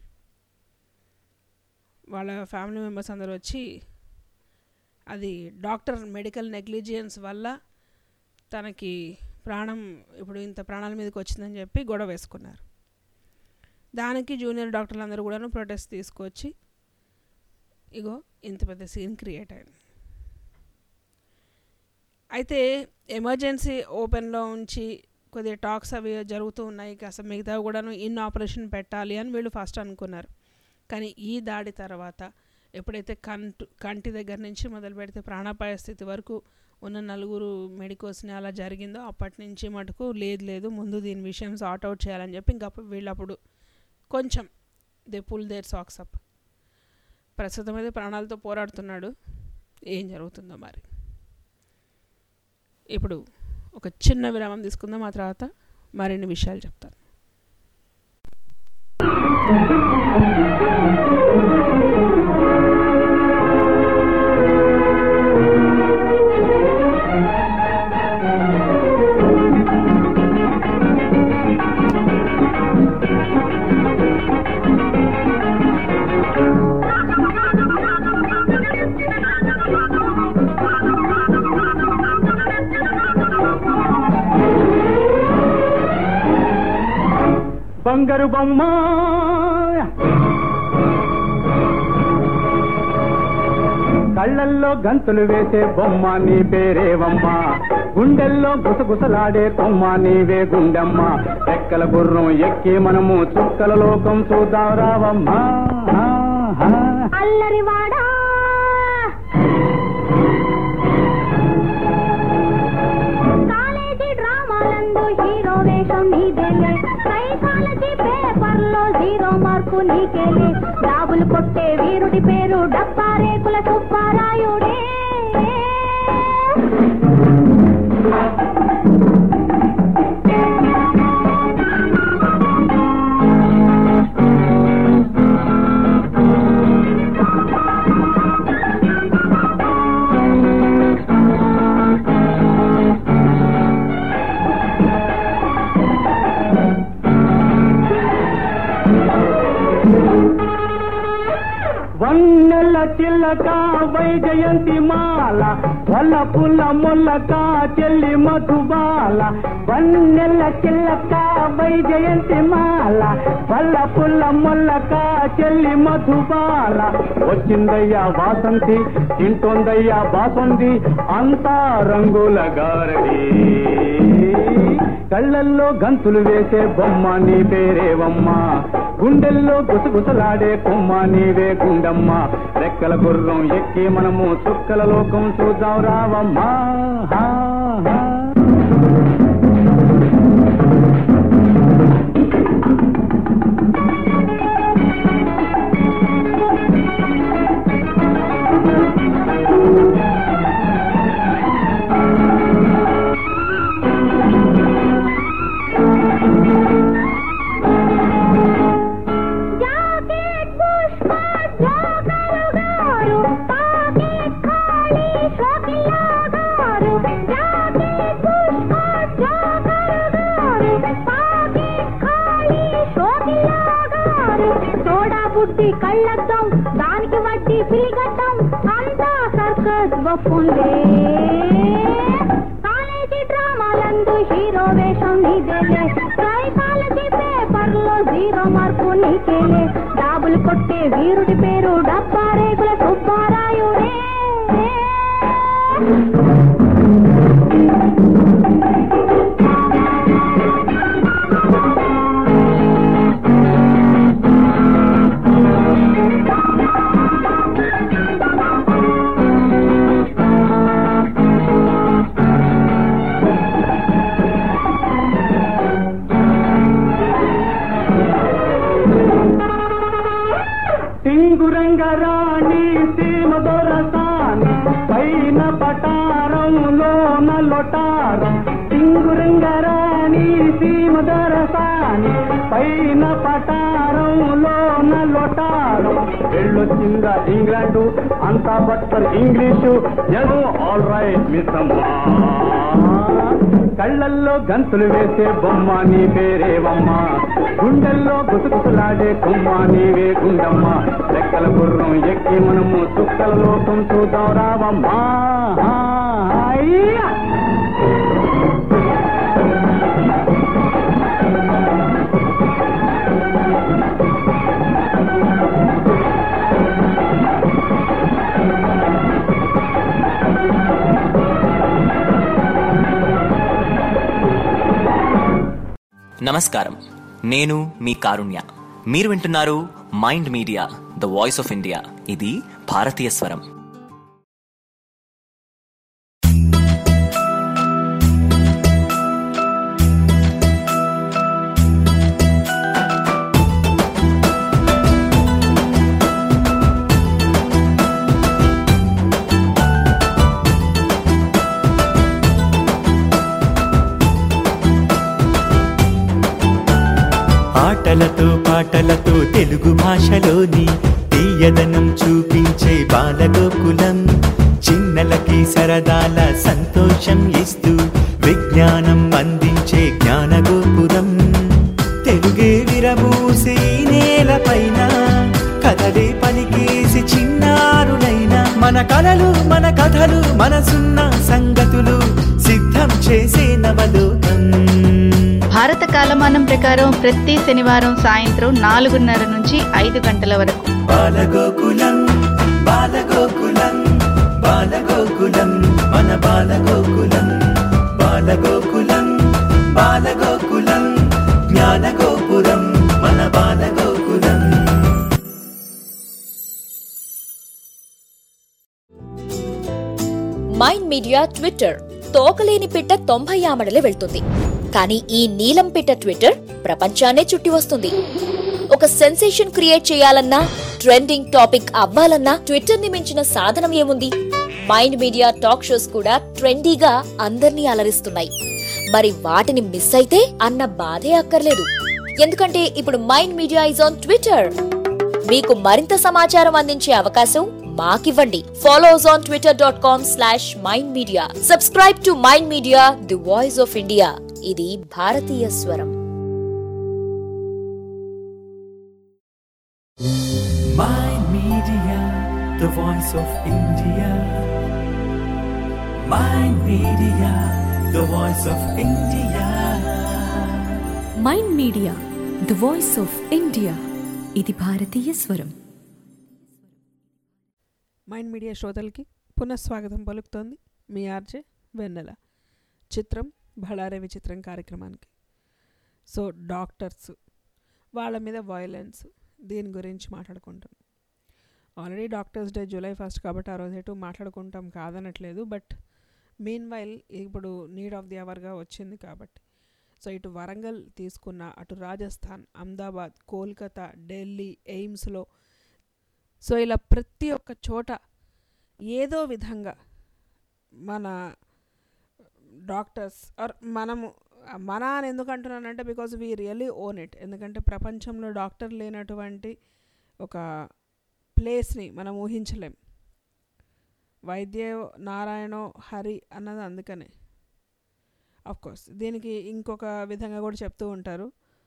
వాళ్ళ ఫ్యామిలీ మెంబర్స్ అందరూ వచ్చి అది డాక్టర్ మెడికల్ నెగ్లిజియన్స్ వల్ల తనకి ప్రాణం ఇప్పుడు ఇంత ప్రాణాల మీదకి వచ్చిందని చెప్పి గొడవ వేసుకున్నారు దానికి జూనియర్ డాక్టర్లు అందరూ కూడాను ప్రొటెస్ట్ తీసుకొచ్చి ఇగో ఇంత పెద్ద సీన్ క్రియేట్ అయింది అయితే ఎమర్జెన్సీ ఓపెన్లో ఉంచి కొద్దిగా టాక్స్ అవి జరుగుతూ ఉన్నాయి కాస్త మిగతా కూడాను ఇన్ ఆపరేషన్ పెట్టాలి అని వీళ్ళు ఫస్ట్ అనుకున్నారు కానీ ఈ దాడి తర్వాత ఎప్పుడైతే కంటు కంటి దగ్గర నుంచి మొదలు పెడితే ప్రాణాపాయ స్థితి వరకు ఉన్న నలుగురు మెడికోస్ని అలా జరిగిందో అప్పటి నుంచి మటుకు లేదు లేదు ముందు దీని విషయం సార్ట్ అవుట్ చేయాలని చెప్పి ఇంకా వీళ్ళప్పుడు కొంచెం they pull their socks up ప్రస్తుతం అయితే ప్రాణాలతో పోరాడుతున్నాడు ఏం జరుగుతుందో మరి ఇప్పుడు ఒక చిన్న విరామం తీసుకుందాం ఆ తర్వాత మరిన్ని విషయాలు చెప్తాను బంగారు బొమ్మ కళ్ళల్లో గంతులు వేసే బొమ్మ నీ పేరేవమ్మ గుండెల్లో గుసగుసలాడే కొమ్మ నీవే గుండెమ్మ రెక్కల గుర్రం ఎక్కి మనము చుక్కల లోకం చూద్దాం రావమ్మా ఆ, ఆ. అల్లరివాడా కాలేజీ డ్రామాలందు హీరో వేషం నీదేలే సైకాలజీ పేపర్లో జీరో మార్కు నీకేలే డాబులు కొట్టే వీరుడి పేరు డబ్బా రేకుల సుబ్బారాయుడే వన్నెల చిల్లక వైజయంతి మాల వల్ల పుల్ల మొల్లక చెల్లి మధుబాల వన్నెల చిల్లక వైజయంతి మాల వల్ల పుల్ల మొల్లక చెల్లి మధుబాల వచ్చిందయ్యా వాసంతి తింటోందయ్యా బాసంది అంతా రంగుల గారడి కళ్ళల్లో గంతులు వేసే బొమ్మ నీ పేరేవమ్మ గుండెల్లో గుసగుసలాడే కొమ్మ నీవే గుండమ్మ రెక్కల గుర్రం ఎక్కి మనము చుక్కల లోకం చూద్దాం రావమ్మా హా, హా. జాకెట్ పుష్ప జోకరు గారు పాకెట్ ఖాళీ షోకిలా గారు జాకెట్ గుడ్డి కళ్ళద్దాం దానికి వడ్డీ పిలిగడ్డం అంతా సర్కస్ బొప్పుందే కాలేజీ డ్రామాలందు హీరో వేషం నీదేలే సైకాలజీ పేపర్లో జీరో మార్కు నీకేలే డాబులు కొట్టే వీరుడి పేరు డబ్బా రేకుల సుబ్బారాయుడే టింగురంగరాణి సీమ దొరసాని పైన పటారంలోన లొటారం టింగురంగరాణి సీమ దొరసాని పైన పటారంలోన లొటారం వెళ్ళొచ్చిందా ఇంగ్లాండు అంతా బట్టర్ ఇంగ్లీషు ఎను ఆల్ రైట్ మిస్ అమ్మా కళ్ళల్లో గంతులు వేసే బొమ్మ నీ పేరేవమ్మ గుండెల్లో గుసగుసలాడే కొమ్మ నీవే గుండమ్మ రెక్కల గుర్రం ఎక్కి మనము చుక్కల లోకం చూద్దాం రావమ్మా అయ్యా నమస్కారం నేను మీ కారుణ్య మీరు వింటున్నారు mind media the voice of India ఇది భారతీయ స్వరం ఆటలతో పాటలతో తెలుగు భాషలోని తీయదనం చూపించే బాలగోకులం చిన్నలకి సరదాల సంతోషం ఇస్తూ విజ్ఞానం అందించే జ్ఞానగోపురం తెలుగే విరబూసే ఈ నేలపైన కథలే పలికేసి చిన్నారులైన మన కలలు మన కథలు మనసున్న సంగతులు సిద్ధం చేసే నవలోకం భారత కాలమానం ప్రకారం ప్రతి శనివారం సాయంత్రం నాలుగున్నర నుంచి ఐదు గంటల వరకు బాలగోకులం బాలగోకులం బాలగోకులం మన బాలగోకులం బాలగోకులం బాలగోకులం జ్ఞానగోపురం మన బాలగోకులం మైండ్ మీడియా ట్విట్టర్ తోకలేని పిట్ట తొంభై ఆమడలే వెళ్తుంది కానీ ఈ నీలం పిట్ట ట్విట్టర్ ప్రపంచాన్నే చుట్టి వస్తుంది ఒక సెన్సేషన్ క్రియేట్ చేయాలన్నా ట్రెండింగ్ టాపిక్ అవ్వాలన్నా ట్విట్టర్ ని మించిన సాధనం ఏముంది మైండ్ మీడియా టాక్ షోస్ కూడా ట్రెండీగా అందర్నీ అలరిస్తున్నాయి మరి వాటిని మిస్ అయితే అన్న బాధే అక్కర్లేదు ఎందుకంటే ఇప్పుడు Mind Media is on Twitter మీకు మరింత సమాచారం అందించే అవకాశం మాకివ్వండి follow us on Twitter dot com slash mind media subscribe to mind media the voice of India ఇది భారతీయ స్వరం Mind Media, the voice of India. Mind Media, the voice of India. Mind media the voice of India ఇది భారతీయ స్వరం mind media శ్రోతలకి పునఃస్వాగతం పలుకుతోంది మీ RJ వెన్నెల చిత్రం బళారే విచిత్రం కార్యక్రమానికి సో డాక్టర్స్ వాళ్ళ మీద వయలెన్స్ దీని గురించి మాట్లాడుకుంటాం already doctors day July first కాబట్టి ఆ రోజు ఎటు మాట్లాడుకుంటాం కాదనట్లేదు బట్ మీన్ వైల్ ఇప్పుడు నీడ్ ఆఫ్ ది అవర్గా వచ్చింది కాబట్టి సో ఇటు వరంగల్ తీసుకున్న అటు రాజస్థాన్ అహ్మదాబాద్ కోల్కతా ఢిల్లీ ఎయిమ్స్లో సో ఇలా ప్రతి ఒక్క చోట ఏదో విధంగా మన డాక్టర్స్ ఆర్ మనము మన అని ఎందుకు అంటున్నానంటే because we really own it ఎందుకంటే ప్రపంచంలో డాక్టర్ లేనటువంటి ఒక ప్లేస్ని మనం ఊహించలేం వైద్య నారాయణో హరి అన్నది అందుకనే కోర్స్ దీనికి ఇంకొక విధంగా కూడా చెప్తూ ఉంటారు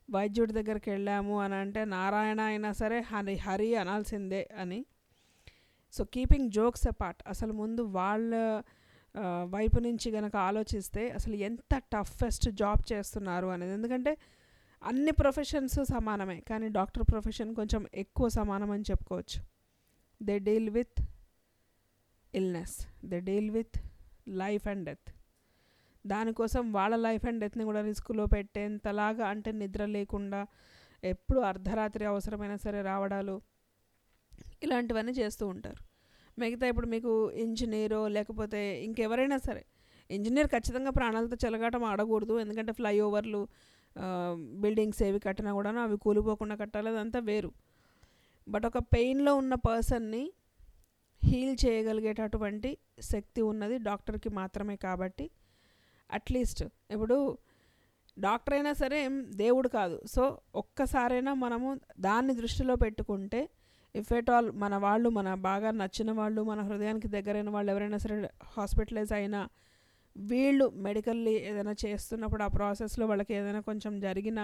వైద్యుడి దగ్గరికి వెళ్ళాము అని అంటే నారాయణ అయినా సరే హరి హరి అనాల్సిందే అని సో కీపింగ్ జోక్స్ అపార్ట్ అసలు ముందు వాళ్ళ ఆ, వైపు నుంచి గనక ఆలోచిస్తే అసలు ఎంత టఫెస్ట్ జాబ్ చేస్తున్నారు అనేది ఎందుకంటే అన్ని ప్రొఫెషన్స్ సమానమే కానీ డాక్టర్ ప్రొఫెషన్ కొంచెం ఎక్కువ సమానం అని చెప్పుకోవచ్చు they deal with illness they deal with life and death దానికోసం వాళ్ళ లైఫ్ అండ్ డెత్ని కూడా రిస్క్లో పెట్టేంతలాగా అంటే నిద్ర లేకుండా ఎప్పుడు అర్ధరాత్రి అవసరమైనా సరే రావడాలు ఇలాంటివన్నీ చేస్తూ ఉంటారు మిగతా ఇప్పుడు మీకు ఇంజనీరో లేకపోతే ఇంకెవరైనా సరే ఇంజనీర్ ఖచ్చితంగా ప్రాణాలతో చెలగాటం ఆడకూడదు ఎందుకంటే ఫ్లైఓవర్లు బిల్డింగ్స్ ఏవి కట్టినా కూడా అవి కూలిపోకుండా కట్టాలి అదంతా వేరు బట్ ఒక పెయిన్లో ఉన్న పర్సన్ని హీల్ చేయగలిగేటటువంటి శక్తి ఉన్నది డాక్టర్కి మాత్రమే కాబట్టి అట్లీస్ట్ ఇప్పుడు డాక్టర్ అయినా సరే ఏం దేవుడు కాదు సో ఒక్కసారైనా మనము దాన్ని దృష్టిలో పెట్టుకుంటే ఇఫ్ ఎట్ ఆల్ మన వాళ్ళు మన బాగా నచ్చిన వాళ్ళు మన హృదయానికి దగ్గరైన వాళ్ళు ఎవరైనా సరే హాస్పిటలైజ్ అయినా వీళ్ళు మెడికల్లీ ఏదైనా చేస్తున్నప్పుడు ఆ ప్రాసెస్లో వాళ్ళకి ఏదైనా కొంచెం జరిగినా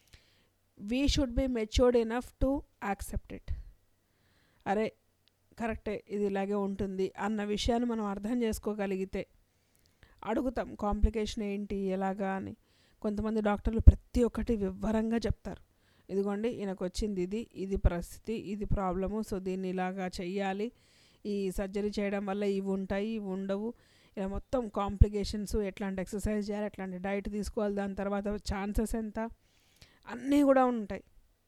we should be matured enough to accept it అరే కరెక్టే ఇది ఇలాగే ఉంటుంది అన్న విషయాన్ని మనం అర్థం చేసుకోగలిగితే అడుగుతాం కాంప్లికేషన్ ఏంటి ఎలాగా అని కొంతమంది డాక్టర్లు ప్రతి ఒక్కటి వివరంగా చెప్తారు ఇదిగోండి ఈయనకు వచ్చింది ఇది ఇది పరిస్థితి ఇది ప్రాబ్లము సో దీన్ని ఇలాగా చెయ్యాలి ఈ సర్జరీ చేయడం వల్ల ఇవి ఉంటాయి ఇవి ఉండవు ఇలా మొత్తం కాంప్లికేషన్స్ ఎట్లాంటి ఎక్సర్సైజ్ చేయాలి ఎట్లాంటి డైట్ తీసుకోవాలి దాని తర్వాత ఛాన్సెస్ ఎంత అన్నీ కూడా ఉంటాయి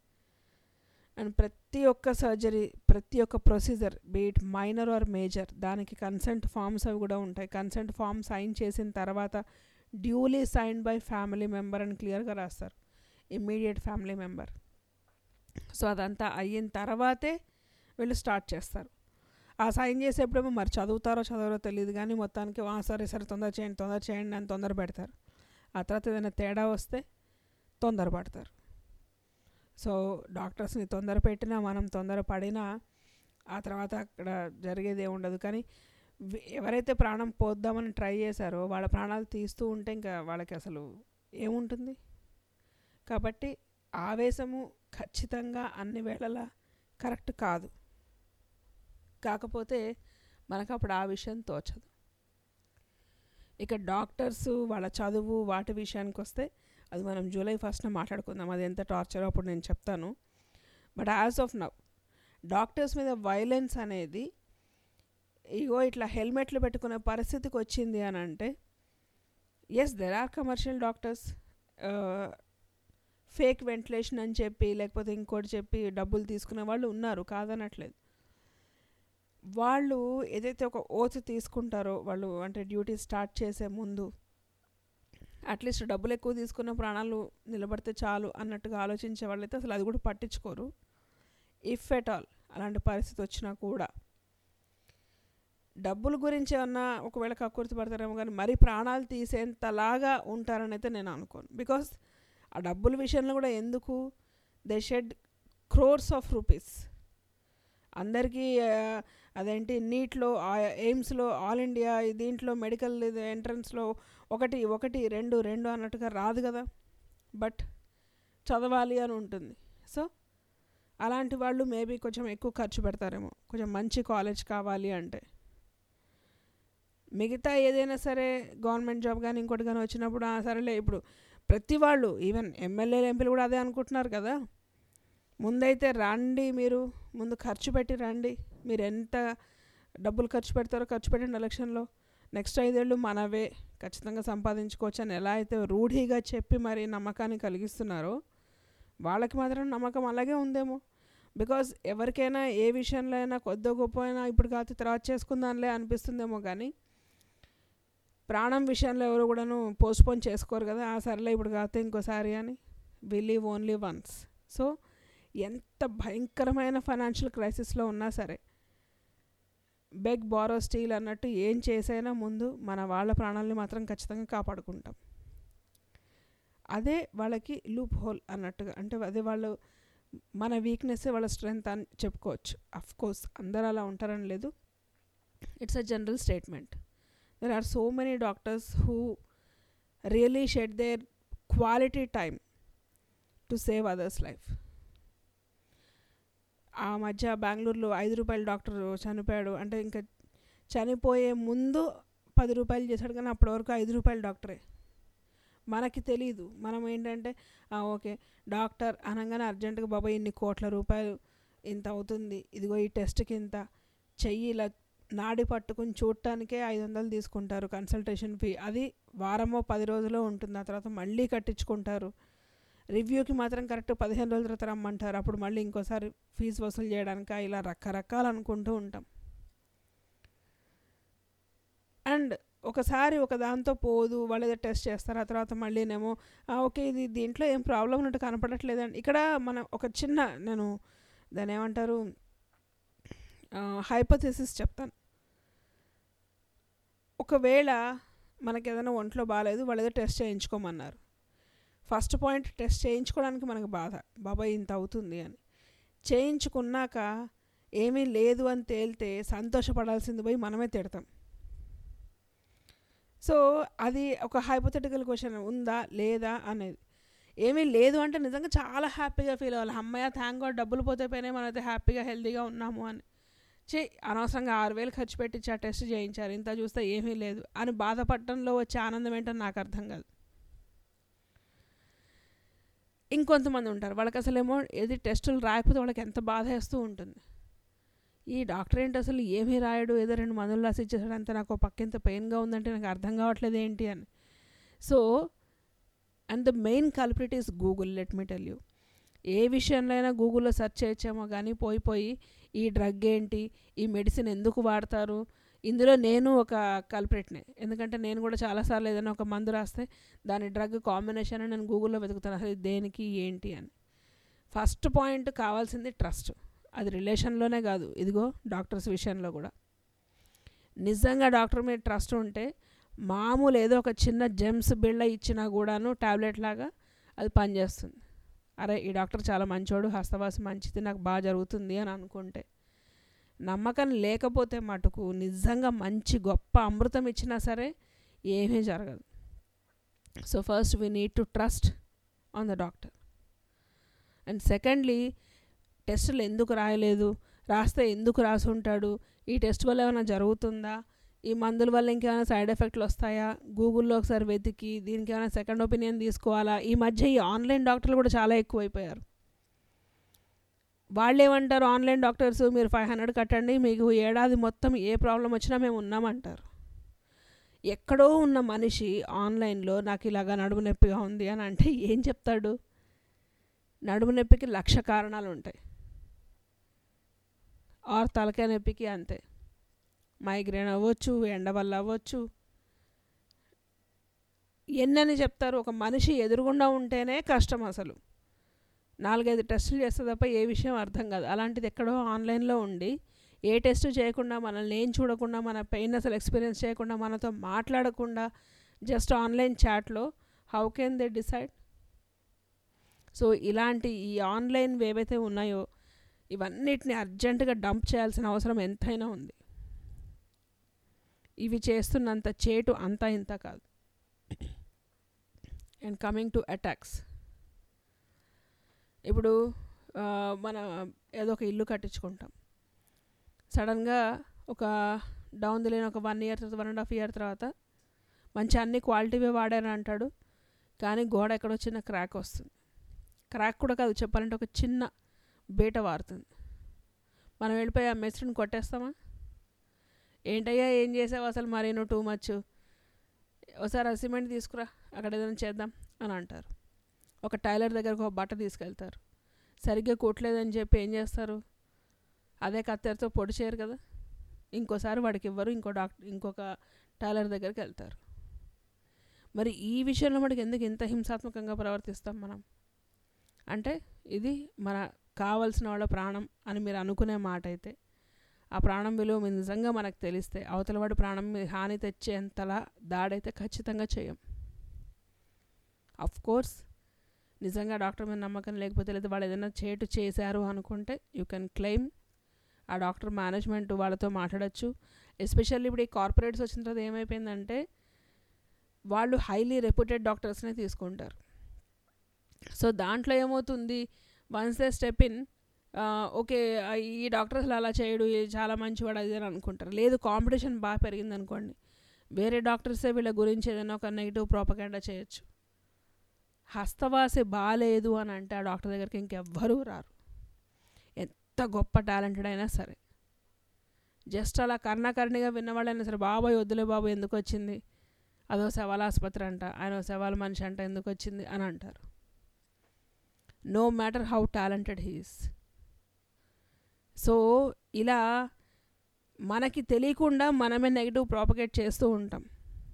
అండ్ ప్రతి ఒక్క సర్జరీ ప్రతి ఒక్క procedure be it minor or major దానికి కన్సెంట్ ఫామ్స్ అవి కూడా ఉంటాయి కన్సెంట్ ఫామ్ సైన్ చేసిన తర్వాత duly sign by family member అని క్లియర్గా రాస్తారు ఇమ్మీడియట్ ఫ్యామిలీ మెంబర్ సో అదంతా అయిన తర్వాతే వీళ్ళు స్టార్ట్ చేస్తారు ఆ సైన్ చేసేప్పుడేమో మరి చదువుతారో చదవరో తెలియదు కానీ మొత్తానికి "ఆ, సరే సరే తొందర చేయండి తొందర చేయండి అని తొందర పెడతారు ఆ తర్వాత ఏదైనా తేడా వస్తే తొందరపడతారు సో డాక్టర్స్ని తొందర పెట్టినా మనం తొందర పడినా ఆ తర్వాత అక్కడ జరిగేది ఏమి ఉండదు కానీ వి- ఎవరైతే ప్రాణం పోద్దామని ట్రై చేశారో వాళ్ళ ప్రాణాలు తీస్తూ ఉంటే ఇంకా వాళ్ళకి అసలు ఏముంటుంది కాబట్టి ఆవేశము ఖచ్చితంగా అన్ని వేళలా కరెక్ట్ కాదు కాకపోతే మనకు అప్పుడు ఆ విషయం తోచదు ఇక డాక్టర్స్ వాళ్ళ చదువు వాటి విషయానికి వస్తే అది మనం జూలై ఫస్ట్న మాట్లాడుకుందాం అది ఎంత టార్చర్ అప్పుడు నేను చెప్తాను but as of now doctors మీద వైలెన్స్ అనేది ఇగో ఇట్లా హెల్మెట్లు పెట్టుకునే పరిస్థితికి వచ్చింది అని అంటే yes there are commercial doctors fake ventilation అని చెప్పి లేకపోతే ఇంకోటి చెప్పి డబ్బులు తీసుకునే వాళ్ళు ఉన్నారు కాదనట్లేదు వాళ్ళు ఏదైతే ఒక ఓత్ తీసుకుంటారో వాళ్ళు అంటే డ్యూటీ స్టార్ట్ చేసే ముందు అట్లీస్ట్ డబ్బులు ఎక్కువ తీసుకున్న ప్రాణాలు నిలబడితే చాలు అన్నట్టుగా ఆలోచించే వాళ్ళైతే అసలు అది కూడా పట్టించుకోరు ఇఫ్ ఎట్ ఆల్ అలాంటి పరిస్థితి వచ్చినా కూడా డబ్బుల గురించి ఏమన్నా ఒకవేళ కక్కుర్తి పడతారేమో కానీ మరీ ప్రాణాలు తీసేంతలాగా ఉంటారని అయితే నేను అనుకోను బికాస్ ఆ డబ్బుల విషయంలో కూడా ఎందుకు they shed crores of rupees అందరికీ ఆ, అదేంటి నీట్లో ఎయిమ్స్లో ఆల్ ఇండియా దీంట్లో మెడికల్ ఎంట్రన్స్లో ఒకటి ఒకటి రెండు రెండు అన్నట్టుగా రాదు కదా బట్ చదవాలి అని ఉంటుంది సో అలాంటి వాళ్ళు మేబీ కొంచెం ఎక్కువ ఖర్చు పెడతారేమో కొంచెం మంచి కాలేజ్ కావాలి అంటే మిగతా ఏదైనా సరే గవర్నమెంట్ జాబ్ కానీ ఇంకోటి కానీ వచ్చినప్పుడు "ఆ, సరేలే ఇప్పుడు ప్రతి వాళ్ళు ఈవెన్ ఎమ్మెల్యేలు ఎంపీలు కూడా అదే అనుకుంటున్నారు కదా ముందైతే రండి మీరు ముందు ఖర్చు పెట్టి రండి మీరు ఎంత డబ్బులు ఖర్చు పెడతారో ఖర్చు పెట్టండి ఎలక్షన్లో నెక్స్ట్ ఐదేళ్ళు మనవే ఖచ్చితంగా సంపాదించుకోవచ్చు అని ఎలా అయితే రూఢిగా చెప్పి మరి నమ్మకాన్ని కలిగిస్తున్నారో వాళ్ళకి మాత్రం నమ్మకం అలాగే ఉందేమో బికాజ్ ఎవరికైనా ఏ విషయంలో అయినా కొద్ది గొప్ప అయినా ఇప్పుడు కాదు తర్వాత చేసుకుందాంలే అనిపిస్తుందేమో కానీ ప్రాణం విషయంలో ఎవరు కూడాను పోస్ట్పోన్ చేసుకోరు కదా ఆ సరేలే ఇప్పుడు కాకపోతే ఇంకోసారి అని we live only once so ఎంత భయంకరమైన ఫైనాన్షియల్ క్రైసిస్లో ఉన్నా సరే బెగ్ బారో స్టీల్ అన్నట్టు ఏం చేసైనా ముందు మన వాళ్ళ ప్రాణాలని మాత్రం ఖచ్చితంగా కాపాడుకుంటాం అదే వాళ్ళకి లూప్ హోల్ అన్నట్టుగా అంటే అదే వాళ్ళు మన వీక్నెస్ వాళ్ళ స్ట్రెంగ్త్ అని చెప్పుకోవచ్చు అఫ్ కోర్స్ అందరూ అలా ఉంటారని లేదు it's a general statement there are so many doctors who really shed their quality time to save others life ఆ మధ్య బెంగళూరులో ఐదు రూపాయల డాక్టర్ చనిపోయాడు అంటే ఇంకా చనిపోయే ముందు పది రూపాయలు చేశాడు కానీ అప్పటి వరకు ఐదు రూపాయల డాక్టరే మనకి తెలియదు మనం ఏంటంటే "ఆ, ఓకే డాక్టర్ అనగానే అర్జెంటుగా బాబాయ్ ఇన్ని కోట్ల రూపాయలు ఇంత అవుతుంది ఇదిగో ఈ టెస్ట్కి ఇంత చెయ్యి ఇలా నాడి పట్టుకుని చూడటానికే ఐదు వందలు తీసుకుంటారు కన్సల్టేషన్ ఫీ అది వారమో పది రోజులో ఉంటుంది ఆ తర్వాత మళ్ళీ కట్టించుకుంటారు రివ్యూకి మాత్రం కరెక్ట్ పదిహేను రోజుల తర్వాత రమ్మంటారు అప్పుడు మళ్ళీ ఇంకోసారి ఫీజు వసూలు చేయడానికి ఇలా రకరకాలు అనుకుంటూ ఉంటాం అండ్ ఒకసారి ఒక దాంతో పోదు వాళ్ళు ఏదో టెస్ట్ చేస్తారు ఆ తర్వాత మళ్ళీనేమో "ఆ, ఓకే ఇది దీంట్లో ఏం ప్రాబ్లం ఉన్నట్టు కనపడట్లేదండి ఇక్కడ మన ఒక చిన్న నేను దాని ఏమంటారు హైపోథెసిస్ చెప్తాను ఒకవేళ మనకి ఏదైనా ఒంట్లో బాగాలేదు వాళ్ళు ఏదో టెస్ట్ చేయించుకోమన్నారు ఫస్ట్ పాయింట్ టెస్ట్ చేయించుకోవడానికి మనకు బాధ బాబాయ్ ఇంత అవుతుంది అని చేయించుకున్నాక ఏమీ లేదు అని తేలితే సంతోషపడాల్సింది పోయి మనమే తిడతాం సో అది ఒక హైపోథెటికల్ క్వశ్చన్ ఉందా లేదా అనేది ఏమీ లేదు అంటే నిజంగా చాలా హ్యాపీగా ఫీల్ అవ్వాలి అమ్మాయి థ్యాంక్ గాడ్ డబ్బులు పోతే పోయినాయి మనమైతే హ్యాపీగా హెల్తీగా ఉన్నాము అని చే అనవసరంగా ఆరు వేలు ఖర్చు పెట్టి ఆ టెస్ట్ చేయించారు ఇంత చూస్తే ఏమీ లేదు అని బాధపడటంలో వచ్చే ఆనందం ఏంటో నాకు అర్థం కాదు ఇంకొంతమంది ఉంటారు వాళ్ళకి అసలేమో ఏది టెస్టులు రాయకపోతే వాళ్ళకి ఎంత బాధ వేస్తూ ఉంటుంది ఈ డాక్టర్ ఏంటి అసలు ఏమీ రాయడు ఏదో రెండు మందులు రాసి ఇచ్చేసాడు అంతే నాకు పక్క ఎంత పెయిన్గా ఉందంటే నాకు అర్థం కావట్లేదు ఏంటి అని so and the main culprit is Google let me tell you ఏ విషయంలో అయినా గూగుల్లో సెర్చ్ చేయొచ్చేమో కానీ పోయి పోయి ఈ డ్రగ్ ఏంటి ఈ మెడిసిన్ ఎందుకు వాడతారు ఇందులో నేను ఒక కల్ప్రిట్నే ఎందుకంటే నేను కూడా చాలాసార్లు ఏదైనా ఒక మందు రాస్తే దాని డ్రగ్ కాంబినేషన్ నేను గూగుల్లో వెతుకుతాను అసలు ఇది దేనికి ఏంటి అని ఫస్ట్ పాయింట్ కావాల్సింది ట్రస్ట్ అది రిలేషన్లోనే కాదు ఇదిగో డాక్టర్స్ విషయంలో కూడా నిజంగా డాక్టర్ మీద ట్రస్ట్ ఉంటే మామూలు ఏదో ఒక చిన్న జెమ్స్ బిళ్ళ ఇచ్చినా కూడాను టాబ్లెట్ లాగా అది పనిచేస్తుంది అరే ఈ డాక్టర్ చాలా మంచోడు హస్తవాసి మంచిది నాకు బాగా జరుగుతుంది అని అనుకుంటే నమ్మకం లేకపోతే మటుకు నిజంగా మంచి గొప్ప అమృతం ఇచ్చినా సరే ఏమీ జరగదు so first we need to trust on the doctor and secondly టెస్టులు ఎందుకు రాయలేదు రాస్తే ఎందుకు రాసి ఉంటాడు ఈ టెస్ట్ వల్ల ఏమైనా జరుగుతుందా ఈ మందుల వల్ల ఇంకేమైనా సైడ్ ఎఫెక్ట్లు వస్తాయా గూగుల్లో ఒకసారి వెతికి దీనికి ఏమైనా సెకండ్ ఒపీనియన్ తీసుకోవాలా ఈ మధ్య ఈ ఆన్లైన్ డాక్టర్లు కూడా చాలా ఎక్కువైపోయారు వాళ్ళు ఏమంటారు ఆన్లైన్ డాక్టర్స్ మీరు ఫైవ్ హండ్రెడ్ కట్టండి మీకు ఏడాది మొత్తం ఏ ప్రాబ్లం వచ్చినా మేము ఉన్నామంటారు ఎక్కడో ఉన్న మనిషి ఆన్లైన్లో నాకు ఇలాగా నడుము నొప్పిగా ఉంది అని అంటే ఏం చెప్తాడు నడుము నొప్పికి లక్ష కారణాలు ఉంటాయి ఆర్ తలకాయ నొప్పికి అంతే మైగ్రేన్ అవ్వచ్చు ఎండ వల్ల అవ్వచ్చు ఎన్నని చెప్తారు ఒక మనిషి ఎదురుగుండా ఉంటేనే కష్టం అసలు నాలుగైదు టెస్టులు చేస్తే తప్ప ఏ విషయం అర్థం కాదు అలాంటిది ఎక్కడో ఆన్లైన్లో ఉండి ఏ టెస్ట్ చేయకుండా మనల్ని ఏం చూడకుండా మన పెయిన్ అసలు ఎక్స్పీరియన్స్ చేయకుండా మనతో మాట్లాడకుండా జస్ట్ ఆన్లైన్ చాట్లో how can they decide so ఇలాంటి ఈ ఆన్లైన్ ఏవైతే ఉన్నాయో ఇవన్నిటిని అర్జెంటుగా డంప్ చేయాల్సిన అవసరం ఎంతైనా ఉంది ఇవి చేస్తున్నంత చేటు అంతా ఇంత కాదు అండ్ కమింగ్ టు అటాక్స్ ఇప్పుడు ఆ, మన ఏదో ఒక ఇల్లు కట్టించుకుంటాం సడన్గా ఒక డౌన్ ది లేని ఒక వన్ ఇయర్ తర్వాత వన్ అండ్ హాఫ్ ఇయర్ తర్వాత మంచి అన్ని క్వాలిటీవే వాడారని అంటాడు కానీ గోడ ఎక్కడో చిన్న క్రాక్ వస్తుంది క్రాక్ కూడా కాదు చెప్పాలంటే ఒక చిన్న బీట వారుతుంది మనం వెళ్ళిపోయి ఆ మెస్ట్రిని కొట్టేస్తామా ఏంటయ్యా ఏం చేసావు అసలు మరీ నువ్వు టూ మచ్ ఒకసారి ఆ సిమెంట్ తీసుకురా అక్కడ ఏదైనా చేద్దాం అని అంటారు ఒక టైలర్ దగ్గరకు ఒక బట్ట తీసుకెళ్తారు సరిగ్గా కుట్టలేదని చెప్పి ఏం చేస్తారు అదే కత్తెరతో పొడి చేయరు కదా ఇంకోసారి వాడికి ఇవ్వరు ఇంకో డాక్టర్ ఇంకొక టైలర్ దగ్గరికి వెళ్తారు మరి ఈ విషయంలో మనకి ఎందుకు ఇంత హింసాత్మకంగా ప్రవర్తిస్తాం మనం అంటే ఇది మన కావలసిన వాళ్ళ ప్రాణం అని మీరు అనుకునే మాట అయితే ఆ ప్రాణం విలువ మీ నిజంగా మనకు తెలిస్తే అవతలవాడి ప్రాణం మీద హాని తెచ్చేంతలా దాడైతే ఖచ్చితంగా చేయం అఫ్ కోర్స్ నిజంగా డాక్టర్ మీద నమ్మకం లేకపోతే లేదా వాళ్ళు ఏదైనా చేటు చేశారు అనుకుంటే యూ కెన్ క్లెయిమ్ ఆ డాక్టర్ మేనేజ్మెంట్ వాళ్ళతో మాట్లాడచ్చు ఎస్పెషల్లీ ఇప్పుడు ఈ కార్పొరేట్స్ వచ్చిన తర్వాత ఏమైపోయిందంటే వాళ్ళు హైలీ రెప్యూటెడ్ డాక్టర్స్నే తీసుకుంటారు సో దాంట్లో ఏమవుతుంది once they step in okay ఆ, ఈ డాక్టర్ అసలు అలా చేయడు ఇది చాలా మంచివాడు అది ఇది అని అనుకుంటారు లేదు కాంపిటీషన్ బాగా పెరిగింది అనుకోండి వేరే డాక్టర్సే వీళ్ళ గురించి ఏదైనా ఒక నెగిటివ్ ప్రాపగాండా చేయొచ్చు హస్తవాసి బాగాలేదు అని అంటే ఆ డాక్టర్ దగ్గరికి ఇంకెవ్వరూ రారు ఎంత గొప్ప టాలెంటెడ్ అయినా సరే జస్ట్ అలా కర్ణకర్ణిగా విన్నవాళ్ళైనా సరే బాబాయ్ వద్దులే బాబు ఎందుకు వచ్చింది అదో శవాల ఆసుపత్రి అంట ఆయన ఓ శవాల మనిషి అంట ఎందుకు వచ్చింది అని అంటారు no matter how talented he's so ఇలా మనకి తెలియకుండా మనమే నెగిటివ్ ప్రాపగేట్ చేస్తూ ఉంటాం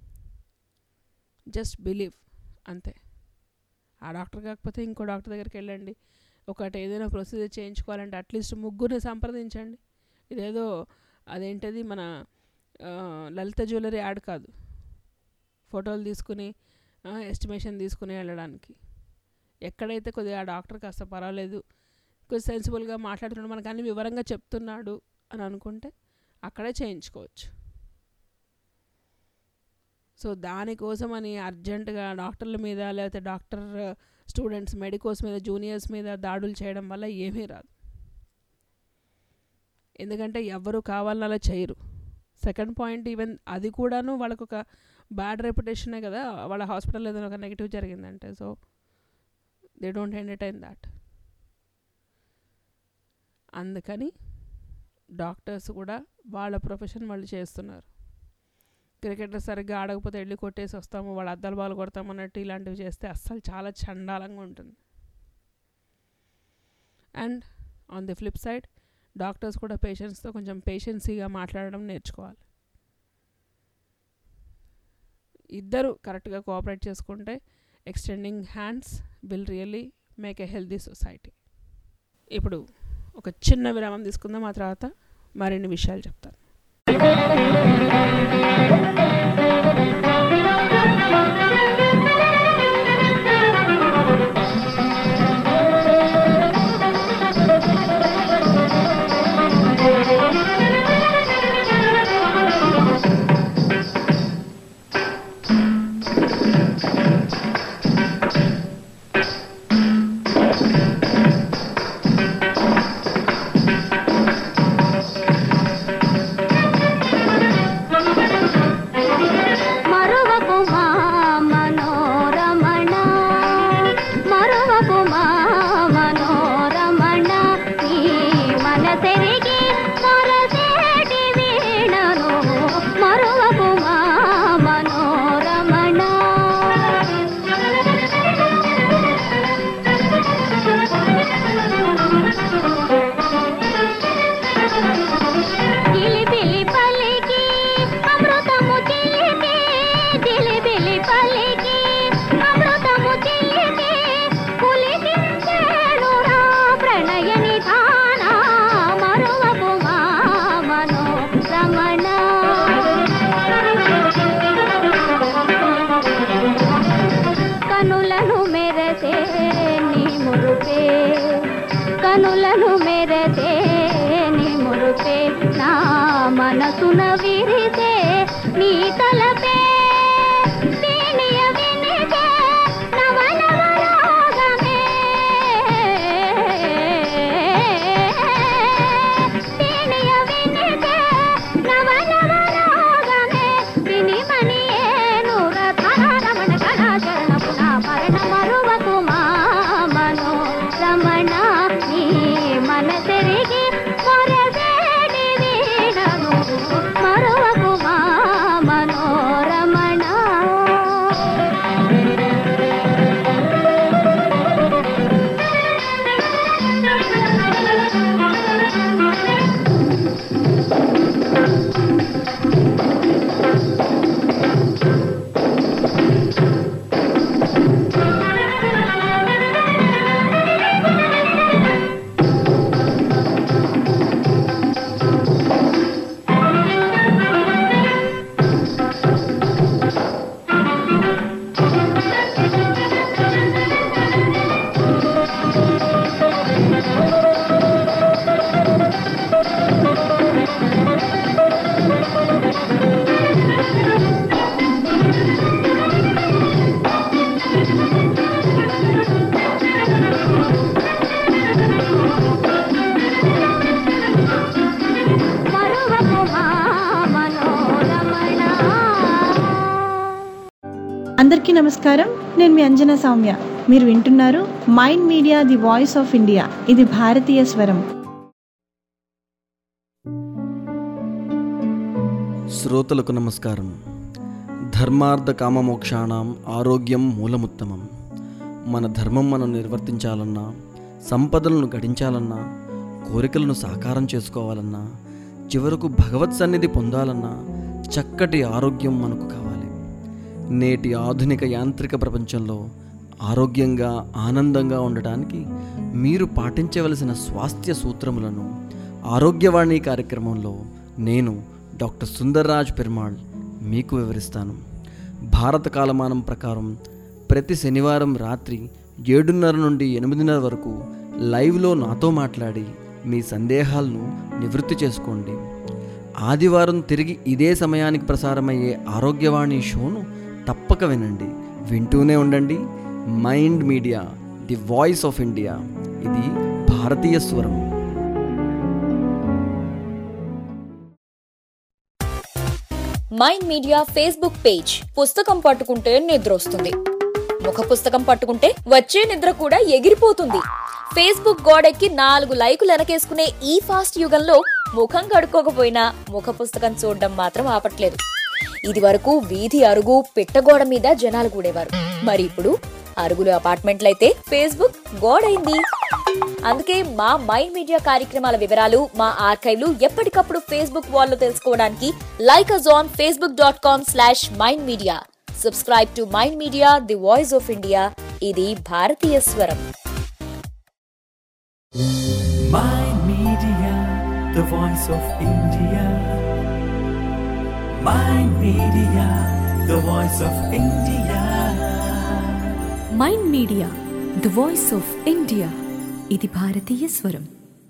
జస్ట్ బిలీవ్ అంతే ఆ డాక్టర్ కాకపోతే ఇంకో డాక్టర్ దగ్గరికి వెళ్ళండి ఒకటి ఏదైనా ప్రొసీజర్ చేయించుకోవాలంటే అట్లీస్ట్ ముగ్గురిని సంప్రదించండి ఇదేదో అదేంటది మన ఆ, లలిత జ్యువెలరీ యాడ్ కాదు ఫోటోలు తీసుకుని ఎస్టిమేషన్ తీసుకుని వెళ్ళడానికి ఎక్కడైతే కొద్దిగా ఆ డాక్టర్ కాస్త పర్వాలేదు కొంచెం సెన్సిబుల్గా మాట్లాడుతున్నాడు మనకు అన్ని వివరంగా చెప్తున్నాడు అని అనుకుంటే అక్కడే చేయించుకోవచ్చు సో దానికోసమని అర్జెంటుగా డాక్టర్ల మీద లేకపోతే డాక్టర్ స్టూడెంట్స్ మెడికోస్ మీద జూనియర్స్ మీద దాడులు చేయడం వల్ల ఏమీ రాదు ఎందుకంటే ఎవ్వరు కావాలని అలా చేయరు సెకండ్ పాయింట్ ఈవెన్ అది కూడాను వాళ్ళకు ఒక బ్యాడ్ రెప్యుటేషనే కదా వాళ్ళ హాస్పిటల్ ఏదైనా ఒక నెగిటివ్ జరిగిందంటే so they don't entertain that అందుకని డాక్టర్స్ కూడా వాళ్ళ ప్రొఫెషన్ వాళ్ళు చేస్తున్నారు క్రికెటర్ సరిగ్గా ఆడకపోతే వెళ్ళి కొట్టేసి వస్తాము వాళ్ళ అద్దాలు బాల్ కొడతాము అన్నట్టు ఇలాంటివి చేస్తే అస్సలు చాలా చండాలంగా ఉంటుంది and on the flip side doctors కూడా పేషెంట్స్తో కొంచెం పేషెన్సీగా మాట్లాడడం నేర్చుకోవాలి ఇద్దరు కరెక్ట్గా కోఆపరేట్ చేసుకుంటే extending hands will really make a healthy society ఇప్పుడు ఒక చిన్న విరామం తీసుకుందాం ఆ తర్వాత మరిన్ని విషయాలు చెప్తాను మరువకు మా మనోరమణ మరువకు మా మనోరమణ నీ మనసెరిగి మొరసేటి వీణను మరువకు మా మనోరమణ జిలిబిలి పలికి అమృతము చిలికి జిలిబిలి పలికి అమృతము చిలికి పులికించేనురా ప్రణయ నిధాన మరువకు మా మనో రమణ కనులను మెరసే నీ మురుపే కనులను మెరసే నీ మురుపే నా మనసున విరిసే నీ తలపే వీణియ వినిసే నవనవరాగమే వీణియ వినిసే నవనవరాగమే వినిమని ఏనుర ధరరమణ కళాచరణ పునా పరణ మరువకు మా మనో రమణ నీ మనసెరిగి మొరసేడి వీణను మరువకు మా మనోరమణ అందరికీ నమస్కారం నేను మీ అంజనా సౌమ్య మీరు వింటున్నారు mind media the voice of India ఇది భారతీయ స్వరం శ్రోతలకు నమస్కారం ధర్మార్థ కామమోక్షాణం ఆరోగ్యం మూలముత్తమం మన ధర్మం మనం నిర్వర్తించాలన్నా సంపదలను గడించాలన్నా కోరికలను సాకారం చేసుకోవాలన్నా చివరకు భగవత్ సన్నిధి పొందాలన్నా చక్కటి ఆరోగ్యం మనకు కావాలి నేటి ఆధునిక యాంత్రిక ప్రపంచంలో ఆరోగ్యంగా ఆనందంగా ఉండటానికి మీరు పాటించవలసిన స్వాస్థ్య సూత్రములను ఆరోగ్యవాణి కార్యక్రమంలో నేను డాక్టర్ సుందర్రాజ్ పెరుమాళ్ మీకు వివరిస్తాను భారత కాలమానం ప్రకారం ప్రతి శనివారం రాత్రి ఏడున్నర నుండి ఎనిమిదిన్నర వరకు లైవ్లో నాతో మాట్లాడి మీ సందేహాలను నివృత్తి చేసుకోండి ఆదివారం తిరిగి ఇదే సమయానికి ప్రసారమయ్యే ఆరోగ్యవాణి షోను తప్పక వినండి వింటూనే ఉండండి mind media the voice of India ఇది భారతీయ స్వరం మైండ్ మీడియా ఫేస్బుక్ పేజ్ పుస్తకం పట్టుకుంటే నిద్ర వస్తుంది ముఖ పుస్తకం పట్టుకుంటే వచ్చే నిద్ర కూడా ఎగిరిపోతుంది ఫేస్బుక్ గోడెక్కి నాలుగు లైకులు వెనకేసుకునే ఈ ఫాస్ట్ యుగంలో ముఖం కడుక్కోకపోయినా ముఖ పుస్తకం చూడడం మాత్రం ఆపట్లేదు ఇది వరకు వీధి అరుగు పిట్టగోడ మీద జనాలు కూడేవారు మరి ఇప్పుడు అరుగులు అపార్ట్మెంట్లయితే ఫేస్బుక్ గోడైంది అందుకే మా మైండ్ మీడియా కార్యక్రమాల వివరాలు మా ఆర్కైవ్లు ఎప్పటికప్పుడు ఫేస్బుక్ వాల్లో తెలుసుకోవడానికి like us on Facebook dot com slash mind media subscribe to mind media the voice of India ఇది భారతీయ స్వరం Mind Media, the voice of India. Mind Media, the voice of India. Mind media the voice of India ఇది భారతీయ స్వరం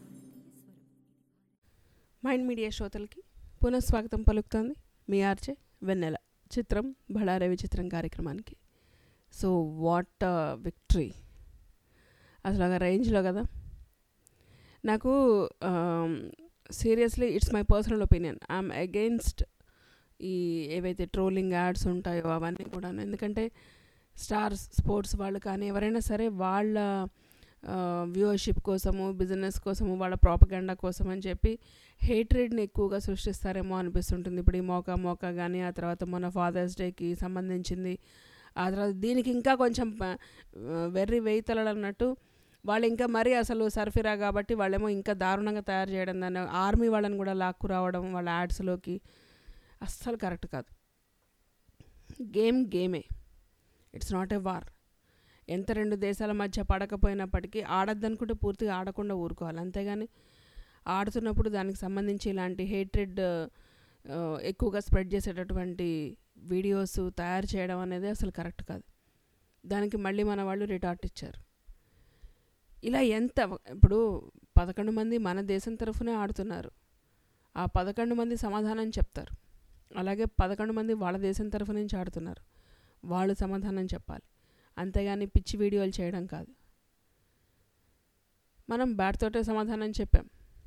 mind media శ్రోతలకి పునఃస్వాగతం పలుకుతోంది మీ RJ వెన్నెల చిత్రం బళారే విచిత్రం కార్యక్రమానికి సో వాట్ విక్టరీ అసలు ఒక రేంజ్లో కదా నాకు seriously it's my personal opinion I'm against ఈ ఏవైతే ట్రోలింగ్ యాడ్స్ ఉంటాయో అవన్నీ కూడా ఎందుకంటే స్టార్స్ స్పోర్ట్స్ వాళ్ళు కానీ ఎవరైనా సరే వాళ్ళ వ్యూవర్షిప్ కోసము బిజినెస్ కోసము వాళ్ళ ప్రాపగండా కోసం అని చెప్పి హేట్రేడ్ని ఎక్కువగా సృష్టిస్తారేమో అనిపిస్తుంటుంది ఇప్పుడు ఈ మోకా మోకా కానీ ఆ తర్వాత మన ఫాదర్స్ డేకి సంబంధించింది ఆ తర్వాత దీనికి ఇంకా కొంచెం వెర్రి వేయితలలు అన్నట్టు వాళ్ళు ఇంకా మరీ అసలు సర్ఫిరా కాబట్టి వాళ్ళేమో ఇంకా దారుణంగా తయారు చేయడం దాన్ని ఆర్మీ వాళ్ళని కూడా లాక్కు రావడం వాళ్ళ యాడ్స్లోకి అస్సలు కరెక్ట్ కాదు గేమ్ గేమే ఇట్స్ నాట్ ఏ వార్ ఎంత రెండు దేశాల మధ్య పడకపోయినప్పటికీ ఆడద్దనుకుంటే పూర్తిగా ఆడకుండా ఊరుకోవాలి అంతేగాని ఆడుతున్నప్పుడు దానికి సంబంధించి ఇలాంటి హేట్రెడ్ ఎక్కువగా స్ప్రెడ్ చేసేటటువంటి వీడియోస్ తయారు చేయడం అనేది అసలు కరెక్ట్ కాదు దానికి మళ్ళీ మన వాళ్ళు రిటార్ట్ ఇచ్చారు ఇలా ఎంత ఇప్పుడు పదకొండు మంది మన దేశం తరఫునే ఆడుతున్నారు ఆ పదకొండు మంది సమాధానం చెప్తారు అలాగే పదకొండు మంది వాళ్ళ దేశం తరఫు నుంచి ఆడుతున్నారు వాళ్ళు సమాధానం చెప్పాలి అంతేగాని పిచ్చి వీడియోలు చేయడం కాదు మనం బ్యాట్ తోటే సమాధానం చెప్పాం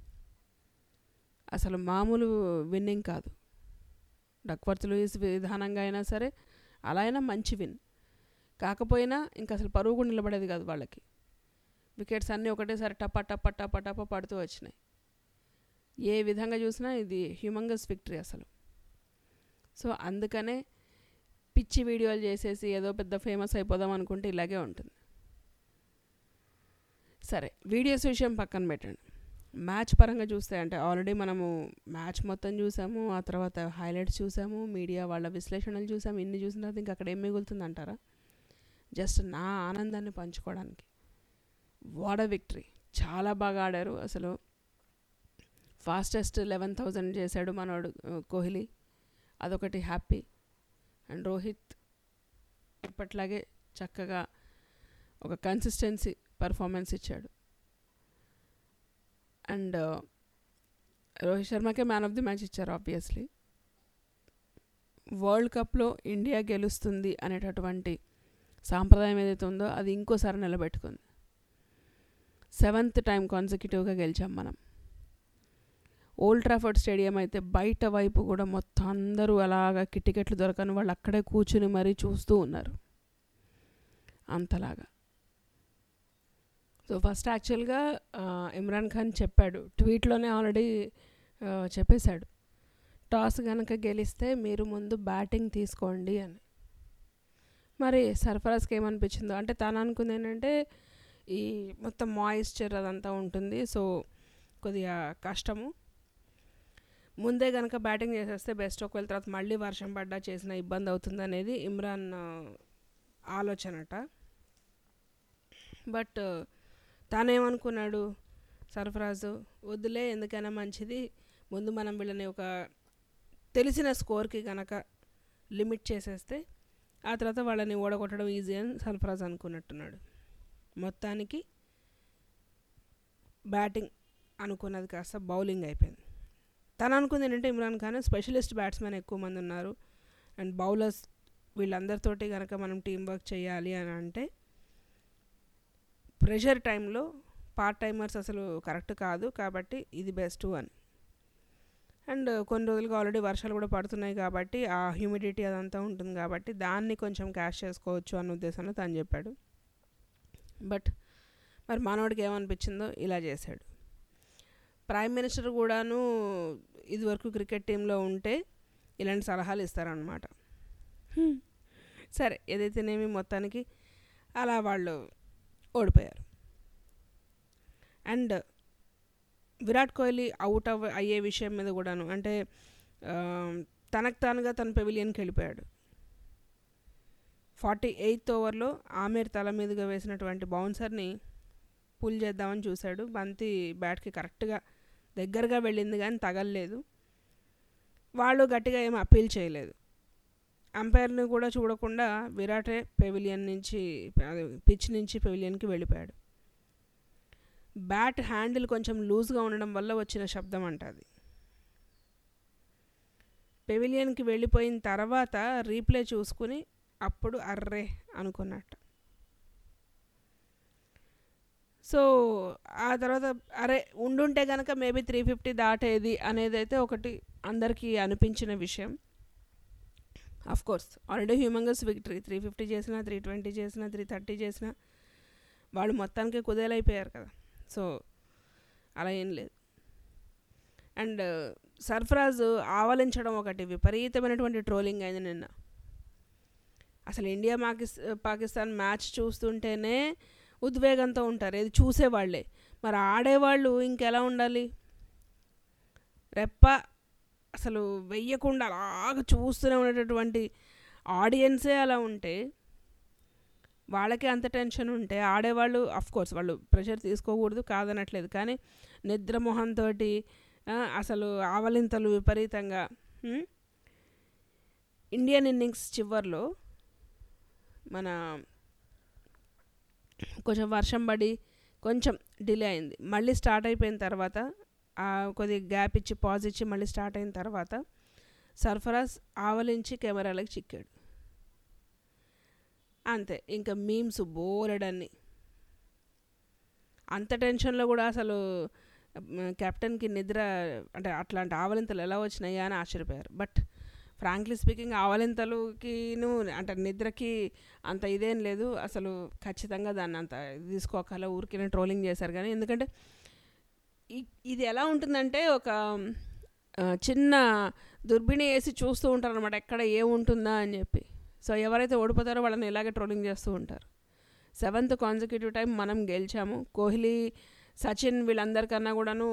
అసలు మామూలు విన్నింగ్ కాదు డక్వర్త్ లూయిస్ విధానంగా అయినా సరే అలా అయినా మంచి విన్ కాకపోయినా ఇంకా అసలు పరువు కూడా నిలబడేది కాదు వాళ్ళకి వికెట్స్ అన్నీ ఒకటేసారి టప టప టప టప పడుతూ వచ్చినాయి ఏ విధంగా చూసినా ఇది హ్యూమంగస్ విక్టరీ అసలు సో అందుకనే పిచ్చి వీడియోలు చేసేసి ఏదో పెద్ద ఫేమస్ అయిపోదాం అనుకుంటే ఇలాగే ఉంటుంది సరే వీడియోస్ విషయం పక్కన పెట్టండి మ్యాచ్ పరంగా చూస్తే అంటే ఆల్రెడీ మనము మ్యాచ్ మొత్తం చూసాము ఆ తర్వాత హైలైట్స్ చూసాము మీడియా వాళ్ళ విశ్లేషణలు చూసాము ఇన్ని చూసిన తర్వాత ఇంకా అక్కడ ఏం మిగులుతుంది అంటారా జస్ట్ నా ఆనందాన్ని పంచుకోవడానికి వాడ విక్టరీ చాలా బాగా ఆడారు అసలు ఫాస్టెస్ట్ లెవెన్ థౌజండ్ చేశాడు మనోడు కోహ్లీ అదొకటి హ్యాపీ అండ్ రోహిత్ ఇప్పట్లాగే చక్కగా ఒక కన్సిస్టెన్సీ పర్ఫార్మెన్స్ ఇచ్చాడు అండ్ రోహిత్ శర్మకే మ్యాన్ ఆఫ్ ది మ్యాచ్ ఇచ్చారు ఆబ్వియస్లీ వరల్డ్ కప్లో ఇండియా గెలుస్తుంది అనేటటువంటి సాంప్రదాయం ఏదైతే ఉందో అది ఇంకోసారి నిలబెట్టుకుంది సెవెంత్ టైం కాన్సిక్యూటివ్గా గెలిచాం మనం ఓల్డ్ ట్రాఫర్డ్ స్టేడియం అయితే బయట వైపు కూడా మొత్తం అందరూ అలాగా టికెట్లు దొరకని వాళ్ళు అక్కడే కూర్చుని మరీ చూస్తూ ఉన్నారు అంతలాగా సో ఫస్ట్ యాక్చువల్గా ఇమ్రాన్ ఖాన్ చెప్పాడు ట్వీట్లోనే ఆల్రెడీ చెప్పేశాడు టాస్ కనుక గెలిస్తే మీరు ముందు బ్యాటింగ్ తీసుకోండి అని మరి సర్ఫరాజ్కి ఏమనిపించిందో అంటే తను అనుకుంది ఏంటంటే ఈ మొత్తం మాయిశ్చర్ అదంతా ఉంటుంది సో కొద్దిగా కష్టము ముందే కనుక బ్యాటింగ్ చేసేస్తే బెస్ట్ ఒకవేళ తర్వాత మళ్ళీ వర్షం పడ్డా చేసిన ఇబ్బంది అవుతుంది అనేది ఇమ్రాన్ ఆలోచనట బట్ తానేమనుకున్నాడు సర్ఫరాజు వద్దులే ఎందుకైనా మంచిది ముందు మనం వీళ్ళని ఒక తెలిసిన స్కోర్కి కనుక లిమిట్ చేసేస్తే ఆ తర్వాత వాళ్ళని ఓడగొట్టడం ఈజీ అని సర్ఫరాజ్ అనుకున్నట్టున్నాడు మొత్తానికి బ్యాటింగ్ అనుకున్నది కాస్త బౌలింగ్ అయిపోయింది తను అనుకుంది ఏంటంటే ఇమ్రాన్ ఖాన్ స్పెషలిస్ట్ బ్యాట్స్మెన్ ఎక్కువ మంది ఉన్నారు అండ్ బౌలర్స్ వీళ్ళందరితోటి కనుక మనం టీం వర్క్ చేయాలి అని అంటే ప్రెషర్ టైంలో పార్ట్ టైమర్స్ అసలు కరెక్ట్ కాదు కాబట్టి ఇది బెస్ట్ అని అండ్ కొన్ని రోజులుగా ఆల్రెడీ వర్షాలు కూడా పడుతున్నాయి కాబట్టి ఆ హ్యూమిడిటీ అదంతా ఉంటుంది కాబట్టి దాన్ని కొంచెం క్యాష్ చేసుకోవచ్చు అన్న ఉద్దేశంలో తను చెప్పాడు బట్ మరి మనోడికి ఏమనిపించిందో ఇలా చేశాడు ప్రైమ్ మినిస్టర్ కూడాను ఇదివరకు క్రికెట్ టీంలో ఉంటే ఇలాంటి సలహాలు ఇస్తారనమాట సరే ఏదైతేనేమి మొత్తానికి అలా వాళ్ళు ఓడిపోయారు అండ్ విరాట్ కోహ్లీ అవుట్ అవ్ అయ్యే విషయం మీద కూడాను అంటే తనకు తానుగా తన పెవిలియన్కి వెళ్ళిపోయాడు ఫార్టీ ఎయిత్ ఓవర్లో ఆమీర్ తల మీదుగా వేసినటువంటి బౌన్సర్ని పుల్ చేద్దామని చూశాడు బంతి బ్యాట్కి కరెక్ట్గా దగ్గరగా వెళ్ళింది కానీ తగలలేదు వాళ్ళు గట్టిగా ఏం అప్పీల్ చేయలేదు అంపైర్ని కూడా చూడకుండా విరాటే పెవిలియన్ నుంచి పిచ్ నుంచి పెవిలియన్కి వెళ్ళిపోయాడు బ్యాట్ హ్యాండిల్ కొంచెం లూజ్గా ఉండడం వల్ల వచ్చిన శబ్దం అంట అది పెవిలియన్కి వెళ్ళిపోయిన తర్వాత రీప్లే చూసుకుని అప్పుడు అర్రే అనుకున్నట్టు సో ఆ తర్వాత అరే ఉండుంటే కనుక మేబీ త్రీ ఫిఫ్టీ దాటేది అనేది అయితే ఒకటి అందరికీ అనిపించిన విషయం of course already humongous victory three fifty చేసిన త్రీ ట్వంటీ చేసిన త్రీ థర్టీ చేసిన వాళ్ళు మొత్తానికి కుదేలైపోయారు కదా సో అలా ఏం లేదు అండ్ సర్ఫరాజ్ ఆవలించడం ఒకటి విపరీతమైనటువంటి ట్రోలింగ్ అయింది నిన్న అసలు ఇండియా పాకిస్ పాకిస్తాన్ మ్యాచ్ చూస్తుంటేనే ఉద్వేగంతో ఉంటారు ఇది చూసేవాళ్ళే మరి ఆడేవాళ్ళు ఇంకెలా ఉండాలి రెప్ప అసలు వెయ్యకుండా అలాగ చూస్తూనే ఉండేటటువంటి ఆడియన్సే అలా ఉంటే వాళ్ళకి అంత టెన్షన్ ఉంటే ఆడేవాళ్ళు కోర్స్ వాళ్ళు ప్రెషర్ తీసుకోకూడదు కాదనట్లేదు కానీ నిద్ర మొహంతో అసలు ఆవలింతలు విపరీతంగా ఇండియన్ ఇన్నింగ్స్ చివర్లో మన కొంచెం వర్షం పడి కొంచెం డిలే అయింది మళ్ళీ స్టార్ట్ అయిపోయిన తర్వాత కొద్దిగా గ్యాప్ ఇచ్చి పాజ్ ఇచ్చి మళ్ళీ స్టార్ట్ అయిన తర్వాత సర్ఫరాజ్ ఆవలించి కెమెరాలకు చిక్కాడు అంతే ఇంకా మీమ్స్ బోలెడన్ని అంత టెన్షన్లో కూడా అసలు కెప్టెన్కి నిద్ర అంటే అట్లాంటి ఆవలింతలు ఎలా వచ్చినాయి అని ఆశ్చర్యపోయారు బట్ ఫ్రాంక్లీ స్పీకింగ్ ఆవలింతలుకిను అంటే నిద్రకి అంత ఇదేం లేదు అసలు ఖచ్చితంగా దాన్ని అంత తీసుకోకల ఊరికినే ట్రోలింగ్ చేశారు కానీ ఎందుకంటే ఇది ఎలా ఉంటుందంటే ఒక చిన్న దుర్బిణి వేసి చూస్తూ ఉంటారు అనమాట ఎక్కడ ఏముంటుందా అని చెప్పి సో ఎవరైతే ఓడిపోతారో వాళ్ళని ఇలాగే ట్రోలింగ్ చేస్తూ ఉంటారు సెవెంత్ కాన్సిక్యూటివ్ టైం మనం గెలిచాము కోహ్లీ సచిన్ వీళ్ళందరికన్నా కూడాను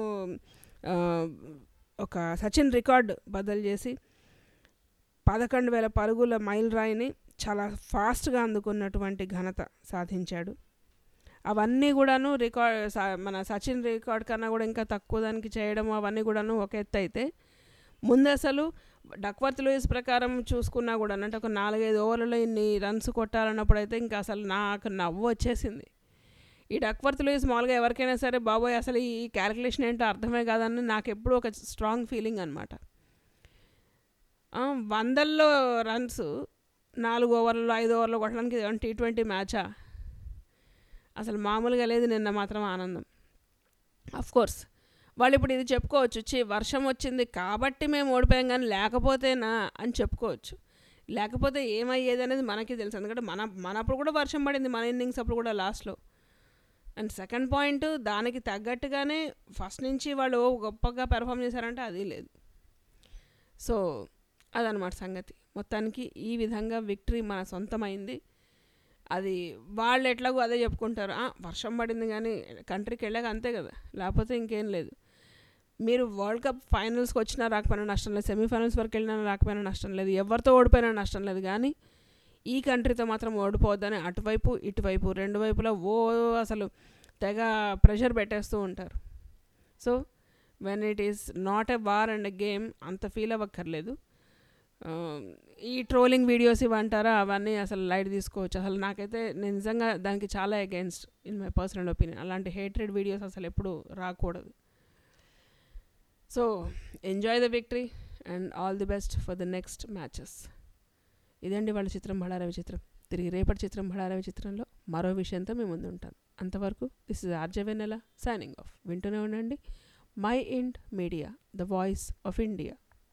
ఒక సచిన్ రికార్డ్ బదులు చేసి పదకొండు వేల పరుగుల మైల్ రాయిని చాలా ఫాస్ట్గా అందుకున్నటువంటి ఘనత సాధించాడు అవన్నీ కూడాను రికార్డ్ మన సచిన్ రికార్డ్ కన్నా కూడా ఇంకా తక్కువ దానికి చేయడం అవన్నీ కూడాను ఒక ఎత్తు అయితే ముందు అసలు డక్వర్త్ లూయిస్ ప్రకారం చూసుకున్నా కూడా అంటే ఒక నాలుగైదు ఓవర్లలో ఇన్ని రన్స్ కొట్టాలన్నప్పుడు అయితే ఇంకా అసలు నాకు నవ్వు వచ్చేసింది ఈ డక్వర్త్ లూయిస్ మామూలుగా ఎవరికైనా సరే బాబోయ్ అసలు ఈ క్యాలిక్యులేషన్ ఏంటో అర్థమే కాదని నాకు ఎప్పుడూ ఒక స్ట్రాంగ్ ఫీలింగ్ అనమాట వందల్లో రన్స్ నాలుగు ఓవర్లలో ఐదు ఓవర్లో కొట్టడానికి టీ ట్వంటీ మ్యాచా అసలు మామూలుగా లేదు నిన్న మాత్రం ఆనందం కోర్స్ వాళ్ళు ఇప్పుడు ఇది చెప్పుకోవచ్చు చి వర్షం వచ్చింది కాబట్టి మేము ఓడిపోయాం కానీ లేకపోతేనా అని చెప్పుకోవచ్చు లేకపోతే ఏమయ్యేది అనేది మనకి తెలుసు ఎందుకంటే మన మనప్పుడు కూడా వర్షం పడింది మన ఇన్నింగ్స్ అప్పుడు కూడా లాస్ట్లో అండ్ సెకండ్ పాయింట్ దానికి తగ్గట్టుగానే ఫస్ట్ నుంచి వాళ్ళు గొప్పగా పెర్ఫామ్ చేశారంటే అది లేదు సో అదనమాట సంగతి మొత్తానికి ఈ విధంగా విక్టరీ మన సొంతమైంది అది వాళ్ళు ఎట్లాగో అదే చెప్పుకుంటారు "ఆ, వర్షం పడింది కానీ కంట్రీకి వెళ్ళాక అంతే కదా లేకపోతే ఇంకేం లేదు మీరు వరల్డ్ కప్ ఫైనల్స్కి వచ్చినా రాకపోయినా నష్టం లేదు సెమీఫైనల్స్ వరకు వెళ్ళినా రాకపోయినా నష్టం లేదు ఎవరితో ఓడిపోయినా నష్టం లేదు కానీ ఈ కంట్రీతో మాత్రం ఓడిపోవద్దని అటువైపు ఇటువైపు రెండు వైపులా ఓ అసలు తెగ ప్రెషర్ పెట్టేస్తూ ఉంటారు so when it is not a war and a game అంత ఫీల్ అవ్వక్కర్లేదు ఆ, ఈ ట్రోలింగ్ వీడియోస్ ఇవంటారా అవన్నీ అసలు లైట్ తీసుకోవచ్చు అసలు నాకైతే నేను నిజంగా దానికి చాలా against in my personal opinion అలాంటి హేట్రెడ్ వీడియోస్ అసలు ఎప్పుడు రాకూడదు so enjoy the victory and all the best for the next matches ఇదండి వాళ్ళ చిత్రం బడారవి చిత్రం తిరిగి రేపటి చిత్రం బడారవి చిత్రంలో మరో విషయంతో మేము ముందు ఉంటాను అంతవరకు this is RJ Vennela signing off వింటూనే ఉండండి mind media the voice of India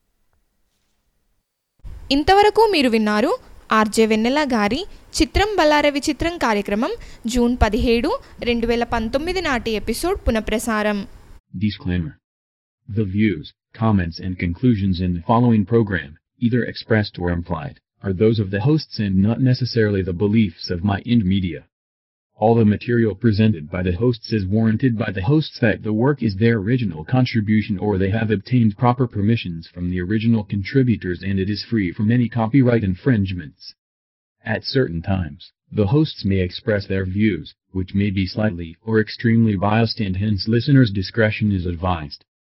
ఇంతవరకు మీరు విన్నారు ఆర్జే వెన్నెల గారి చిత్రం బల్లార విచిత్రం కార్యక్రమం జూన్ పదిహేడు రెండు వేల పంతొమ్మిది నాటి ఎపిసోడ్ పునఃప్రసారం Disclaimer. The views, comments and conclusions in the following program, either expressed or implied, are those of the hosts and not necessarily the beliefs of My Ind Media. All the material presented by the hosts is warranted by the hosts that the work is their original contribution or they have obtained proper permissions from the original contributors and it is free from any copyright infringements. At certain times, the hosts may express their views, which may be slightly or extremely biased and hence listeners' discretion is advised.